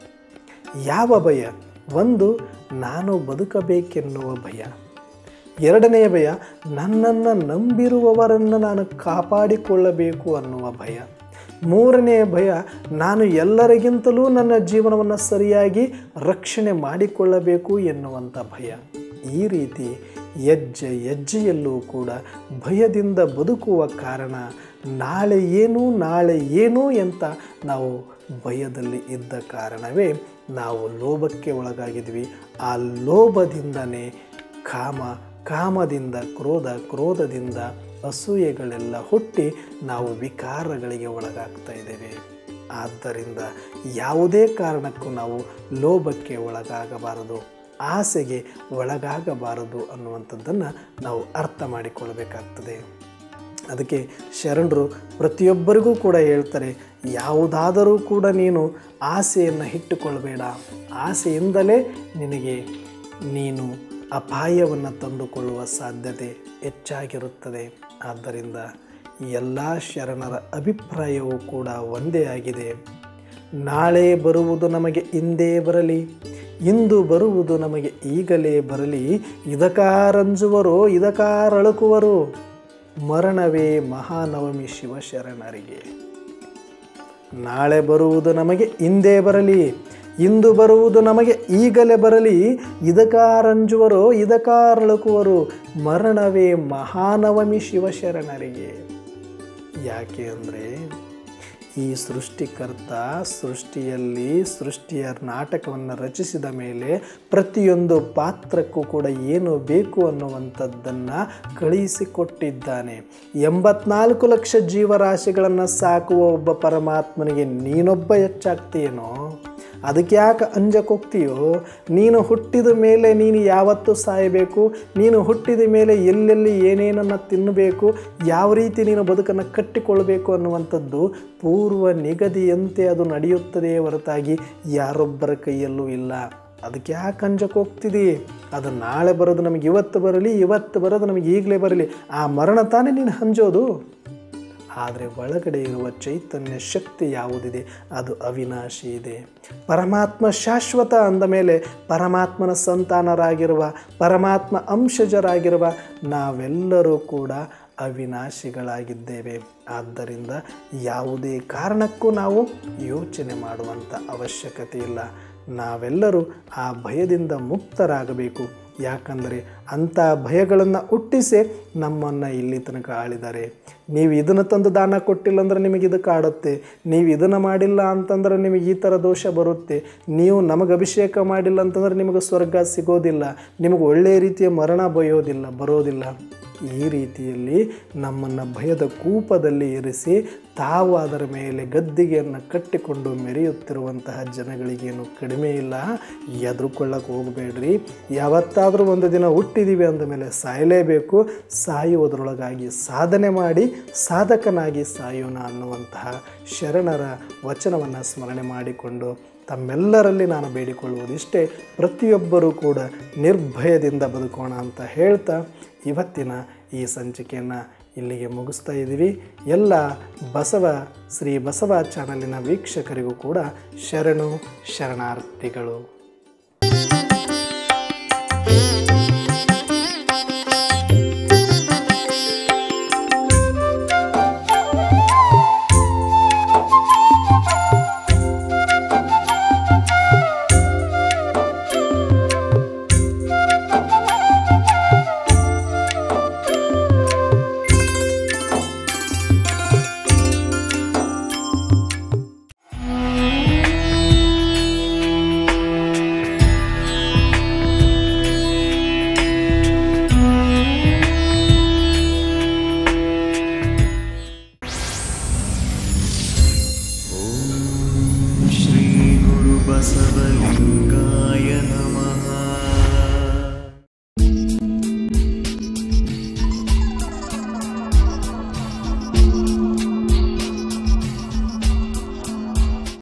ಯಾವ ಭಯ ಒಂದು ನಾನು ಬದುಕಬೇಕೆನ್ನುವ ಭಯ ಎರಡನೆಯ ಭಯ ನನ್ನನ್ನು ನಂಬಿರುವವರನ್ನು ನಾನು ಕಾಪಾಡಿಕೊಳ್ಳಬೇಕು ಅನ್ನುವ ಭಯ ಮೂರನೆಯ ಭಯ ನಾನು ಎಲ್ಲರಿಗಿಂತಲೂ ನನ್ನ ಜೀವನವನ್ನು ಸರಿಯಾಗಿ ರಕ್ಷಣೆ ಮಾಡಿಕೊಳ್ಳಬೇಕು ಎನ್ನುವಂಥ ಭಯ ಈ ರೀತಿ ಹೆಜ್ಜೆ ಹೆಜ್ಜೆಯಲ್ಲೂ ಕೂಡ ಭಯದಿಂದ ಬದುಕುವ ಕಾರಣ ನಾಳೆ ಏನು ನಾಳೆ ಏನು ಅಂತ ನಾವು ಭಯದಲ್ಲಿ ಇದ್ದ ಕಾರಣವೇ ನಾವು ಲೋಭಕ್ಕೆ ಒಳಗಾಗಿದ್ವಿ ಆ ಲೋಭದಿಂದನೇ ಕಾಮ ಕಾಮದಿಂದ ಕ್ರೋಧ ಕ್ರೋಧದಿಂದ ಅಸೂಯೆಗಳೆಲ್ಲ ಹುಟ್ಟಿ ನಾವು ವಿಕಾರಗಳಿಗೆ ಒಳಗಾಗ್ತಾ ಇದ್ದೇವೆ ಆದ್ದರಿಂದ ಯಾವುದೇ ಕಾರಣಕ್ಕೂ ನಾವು ಲೋಭಕ್ಕೆ ಒಳಗಾಗಬಾರದು ಆಸೆಗೆ ಒಳಗಾಗಬಾರದು ಅನ್ನುವಂಥದ್ದನ್ನು ನಾವು ಅರ್ಥ ಮಾಡಿಕೊಳ್ಳಬೇಕಾಗ್ತದೆ ಅದಕ್ಕೆ ಶರಣರು ಪ್ರತಿಯೊಬ್ಬರಿಗೂ ಕೂಡ ಹೇಳ್ತಾರೆ ಯಾವುದಾದರೂ ಕೂಡ ನೀನು ಆಸೆಯನ್ನು ಇಟ್ಟುಕೊಳ್ಬೇಡ ಆಸೆಯಿಂದಲೇ ನಿನಗೆ ನೀನು ಅಪಾಯವನ್ನು ತಂದುಕೊಳ್ಳುವ ಸಾಧ್ಯತೆ ಹೆಚ್ಚಾಗಿರುತ್ತದೆ ಆದ್ದರಿಂದ ಎಲ್ಲ ಶರಣರ ಅಭಿಪ್ರಾಯವೂ ಕೂಡ ಒಂದೇ ಆಗಿದೆ ನಾಳೆ ಬರುವುದು ನಮಗೆ ಇಂದೇ ಬರಲಿ ಇಂದು ಬರುವುದು ನಮಗೆ ಈಗಲೇ ಬರಲಿ ಇದಕಾರಂಜುವರು ಇದಕಾರಳುಕುವರು ಮರಣವೇ ಮಹಾನವಮಿ ಶಿವಶರಣರಿಗೆ ನಾಳೆ ಬರುವುದು ನಮಗೆ ಇಂದೇ ಬರಲಿ ಇಂದು ಬರುವುದು ನಮಗೆ ಈಗಲೇ ಬರಲಿ ಇದಕಾರಂಜುವರು ಇದಕಾರಳುಕುವರು ಮರಣವೇ ಮಹಾನವಮಿ ಶಿವಶರಣರಿಗೆ ಯಾಕೆ ಅಂದರೆ ಈ ಸೃಷ್ಟಿಕರ್ತ ಸೃಷ್ಟಿಯಲ್ಲಿ ಸೃಷ್ಟಿಯ ನಾಟಕವನ್ನು ರಚಿಸಿದ ಮೇಲೆ ಪ್ರತಿಯೊಂದು ಪಾತ್ರಕ್ಕೂ ಕೂಡ ಏನು ಬೇಕು ಅನ್ನುವಂಥದ್ದನ್ನು ಕಳುಹಿಸಿಕೊಟ್ಟಿದ್ದಾನೆ ಎಂಬತ್ನಾಲ್ಕು ಲಕ್ಷ ಜೀವರಾಶಿಗಳನ್ನು ಸಾಕುವ ಒಬ್ಬ ಪರಮಾತ್ಮನಿಗೆ ನೀನೊಬ್ಬ ಹೆಚ್ಚಾಗ್ತೀಯೇನೋ ಅದಕ್ಕೆ ಯಾಕೆ ಅಂಜಕ್ಕೋಗ್ತೀಯೋ ನೀನು ಹುಟ್ಟಿದ ಮೇಲೆ ನೀನು ಯಾವತ್ತೂ ಸಾಯಬೇಕು ನೀನು ಹುಟ್ಟಿದ ಮೇಲೆ ಎಲ್ಲೆಲ್ಲಿ ಏನೇನನ್ನು ತಿನ್ನಬೇಕು ಯಾವ ರೀತಿ ನೀನು ಬದುಕನ್ನು ಕಟ್ಟಿಕೊಳ್ಬೇಕು ಅನ್ನುವಂಥದ್ದು ಪೂರ್ವ ನಿಗದಿಯಂತೆ ಅದು ನಡೆಯುತ್ತದೆ ಹೊರತಾಗಿ ಯಾರೊಬ್ಬರ ಕೈಯಲ್ಲೂ ಇಲ್ಲ ಅದಕ್ಕೆ ಯಾಕೆ ಅಂಜಕ್ಕೆ ಹೋಗ್ತಿದಿ ಅದು ನಾಳೆ ಬರೋದು ನಮಗೆ ಇವತ್ತು ಬರಲಿ ಇವತ್ತು ಬರೋದು ನಮಗೆ ಈಗಲೇ ಬರಲಿ ಆ ಮರಣ ತಾನೇ ನೀನು ಹಂಜೋದು ಆದರೆ ಒಳಗಡೆ ಇರುವ ಚೈತನ್ಯ ಶಕ್ತಿ ಯಾವುದಿದೆ ಅದು ಅವಿನಾಶಿ ಇದೆ ಪರಮಾತ್ಮ ಶಾಶ್ವತ ಅಂದ ಮೇಲೆ ಪರಮಾತ್ಮನ ಸಂತಾನರಾಗಿರುವ ಪರಮಾತ್ಮ ಅಂಶಜರಾಗಿರುವ ನಾವೆಲ್ಲರೂ ಕೂಡ ಅವಿನಾಶಿಗಳಾಗಿದ್ದೇವೆ ಆದ್ದರಿಂದ ಯಾವುದೇ ಕಾರಣಕ್ಕೂ ನಾವು ಯೋಚನೆ ಮಾಡುವಂಥ ಅವಶ್ಯಕತೆ ಇಲ್ಲ ನಾವೆಲ್ಲರೂ ಆ ಭಯದಿಂದ ಮುಕ್ತರಾಗಬೇಕು ಯಾಕಂದರೆ ಅಂಥ ಭಯಗಳನ್ನು ಹುಟ್ಟಿಸಿ ನಮ್ಮನ್ನು ಇಲ್ಲಿ ತನಕ ಆಳಿದ್ದಾರೆ ನೀವು ಇದನ್ನು ತಂದು ದಾನ ಕೊಟ್ಟಿಲ್ಲ ಅಂದರೆ ನಿಮಗೆ ಇದು ಕಾಡುತ್ತೆ ನೀವು ಇದನ್ನು ಮಾಡಿಲ್ಲ ಅಂತಂದ್ರೆ ನಿಮಗೆ ಈ ಥರ ದೋಷ ಬರುತ್ತೆ ನೀವು ನಮಗೆ ಅಭಿಷೇಕ ಮಾಡಿಲ್ಲ ಅಂತಂದ್ರೆ ನಿಮಗೆ ಸ್ವರ್ಗ ಸಿಗೋದಿಲ್ಲ ನಿಮಗೆ ಒಳ್ಳೆಯ ರೀತಿಯ ಮರಣ ಬಯೋದಿಲ್ಲ ಬರೋದಿಲ್ಲ ಈ ರೀತಿಯಲ್ಲಿ ನಮ್ಮನ್ನು ಭಯದ ಕೂಪದಲ್ಲಿ ಇರಿಸಿ ತಾವು ಅದರ ಮೇಲೆ ಗದ್ದಿಗೆಯನ್ನು ಕಟ್ಟಿಕೊಂಡು ಮೆರೆಯುತ್ತಿರುವಂತಹ ಜನಗಳಿಗೇನು ಕಡಿಮೆ ಇಲ್ಲ ಎದುರುಕೊಳ್ಳಕ್ಕೆ ಹೋಗಬೇಡ್ರಿ ಯಾವತ್ತಾದರೂ ಒಂದು ದಿನ ಹುಟ್ಟಿದ್ದೀವಿ ಅಂದ ಮೇಲೆ ಸಾಯಲೇಬೇಕು ಸಾಯುವುದರೊಳಗಾಗಿ ಸಾಧನೆ ಮಾಡಿ ಸಾಧಕನಾಗಿ ಸಾಯೋಣ ಅನ್ನುವಂತಹ ಶರಣರ ವಚನವನ್ನು ಸ್ಮರಣೆ ಮಾಡಿಕೊಂಡು ತಮ್ಮೆಲ್ಲರಲ್ಲಿ ನಾನು ಬೇಡಿಕೊಳ್ಳುವುದಿಷ್ಟೇ ಪ್ರತಿಯೊಬ್ಬರೂ ಕೂಡ ನಿರ್ಭಯದಿಂದ ಬದುಕೋಣ ಅಂತ ಹೇಳ್ತಾ ಇವತ್ತಿನ ಈ ಸಂಚಿಕೆಯನ್ನು ಇಲ್ಲಿಗೆ ಮುಗಿಸ್ತಾ ಇದ್ದೀವಿ ಎಲ್ಲ ಬಸವ ಶ್ರೀ ಬಸವ ಚಾನಲಿನ ವೀಕ್ಷಕರಿಗೂ ಕೂಡ ಶರಣು ಶರಣಾರ್ಥಿಗಳು ಬಸವಲಿಂಗ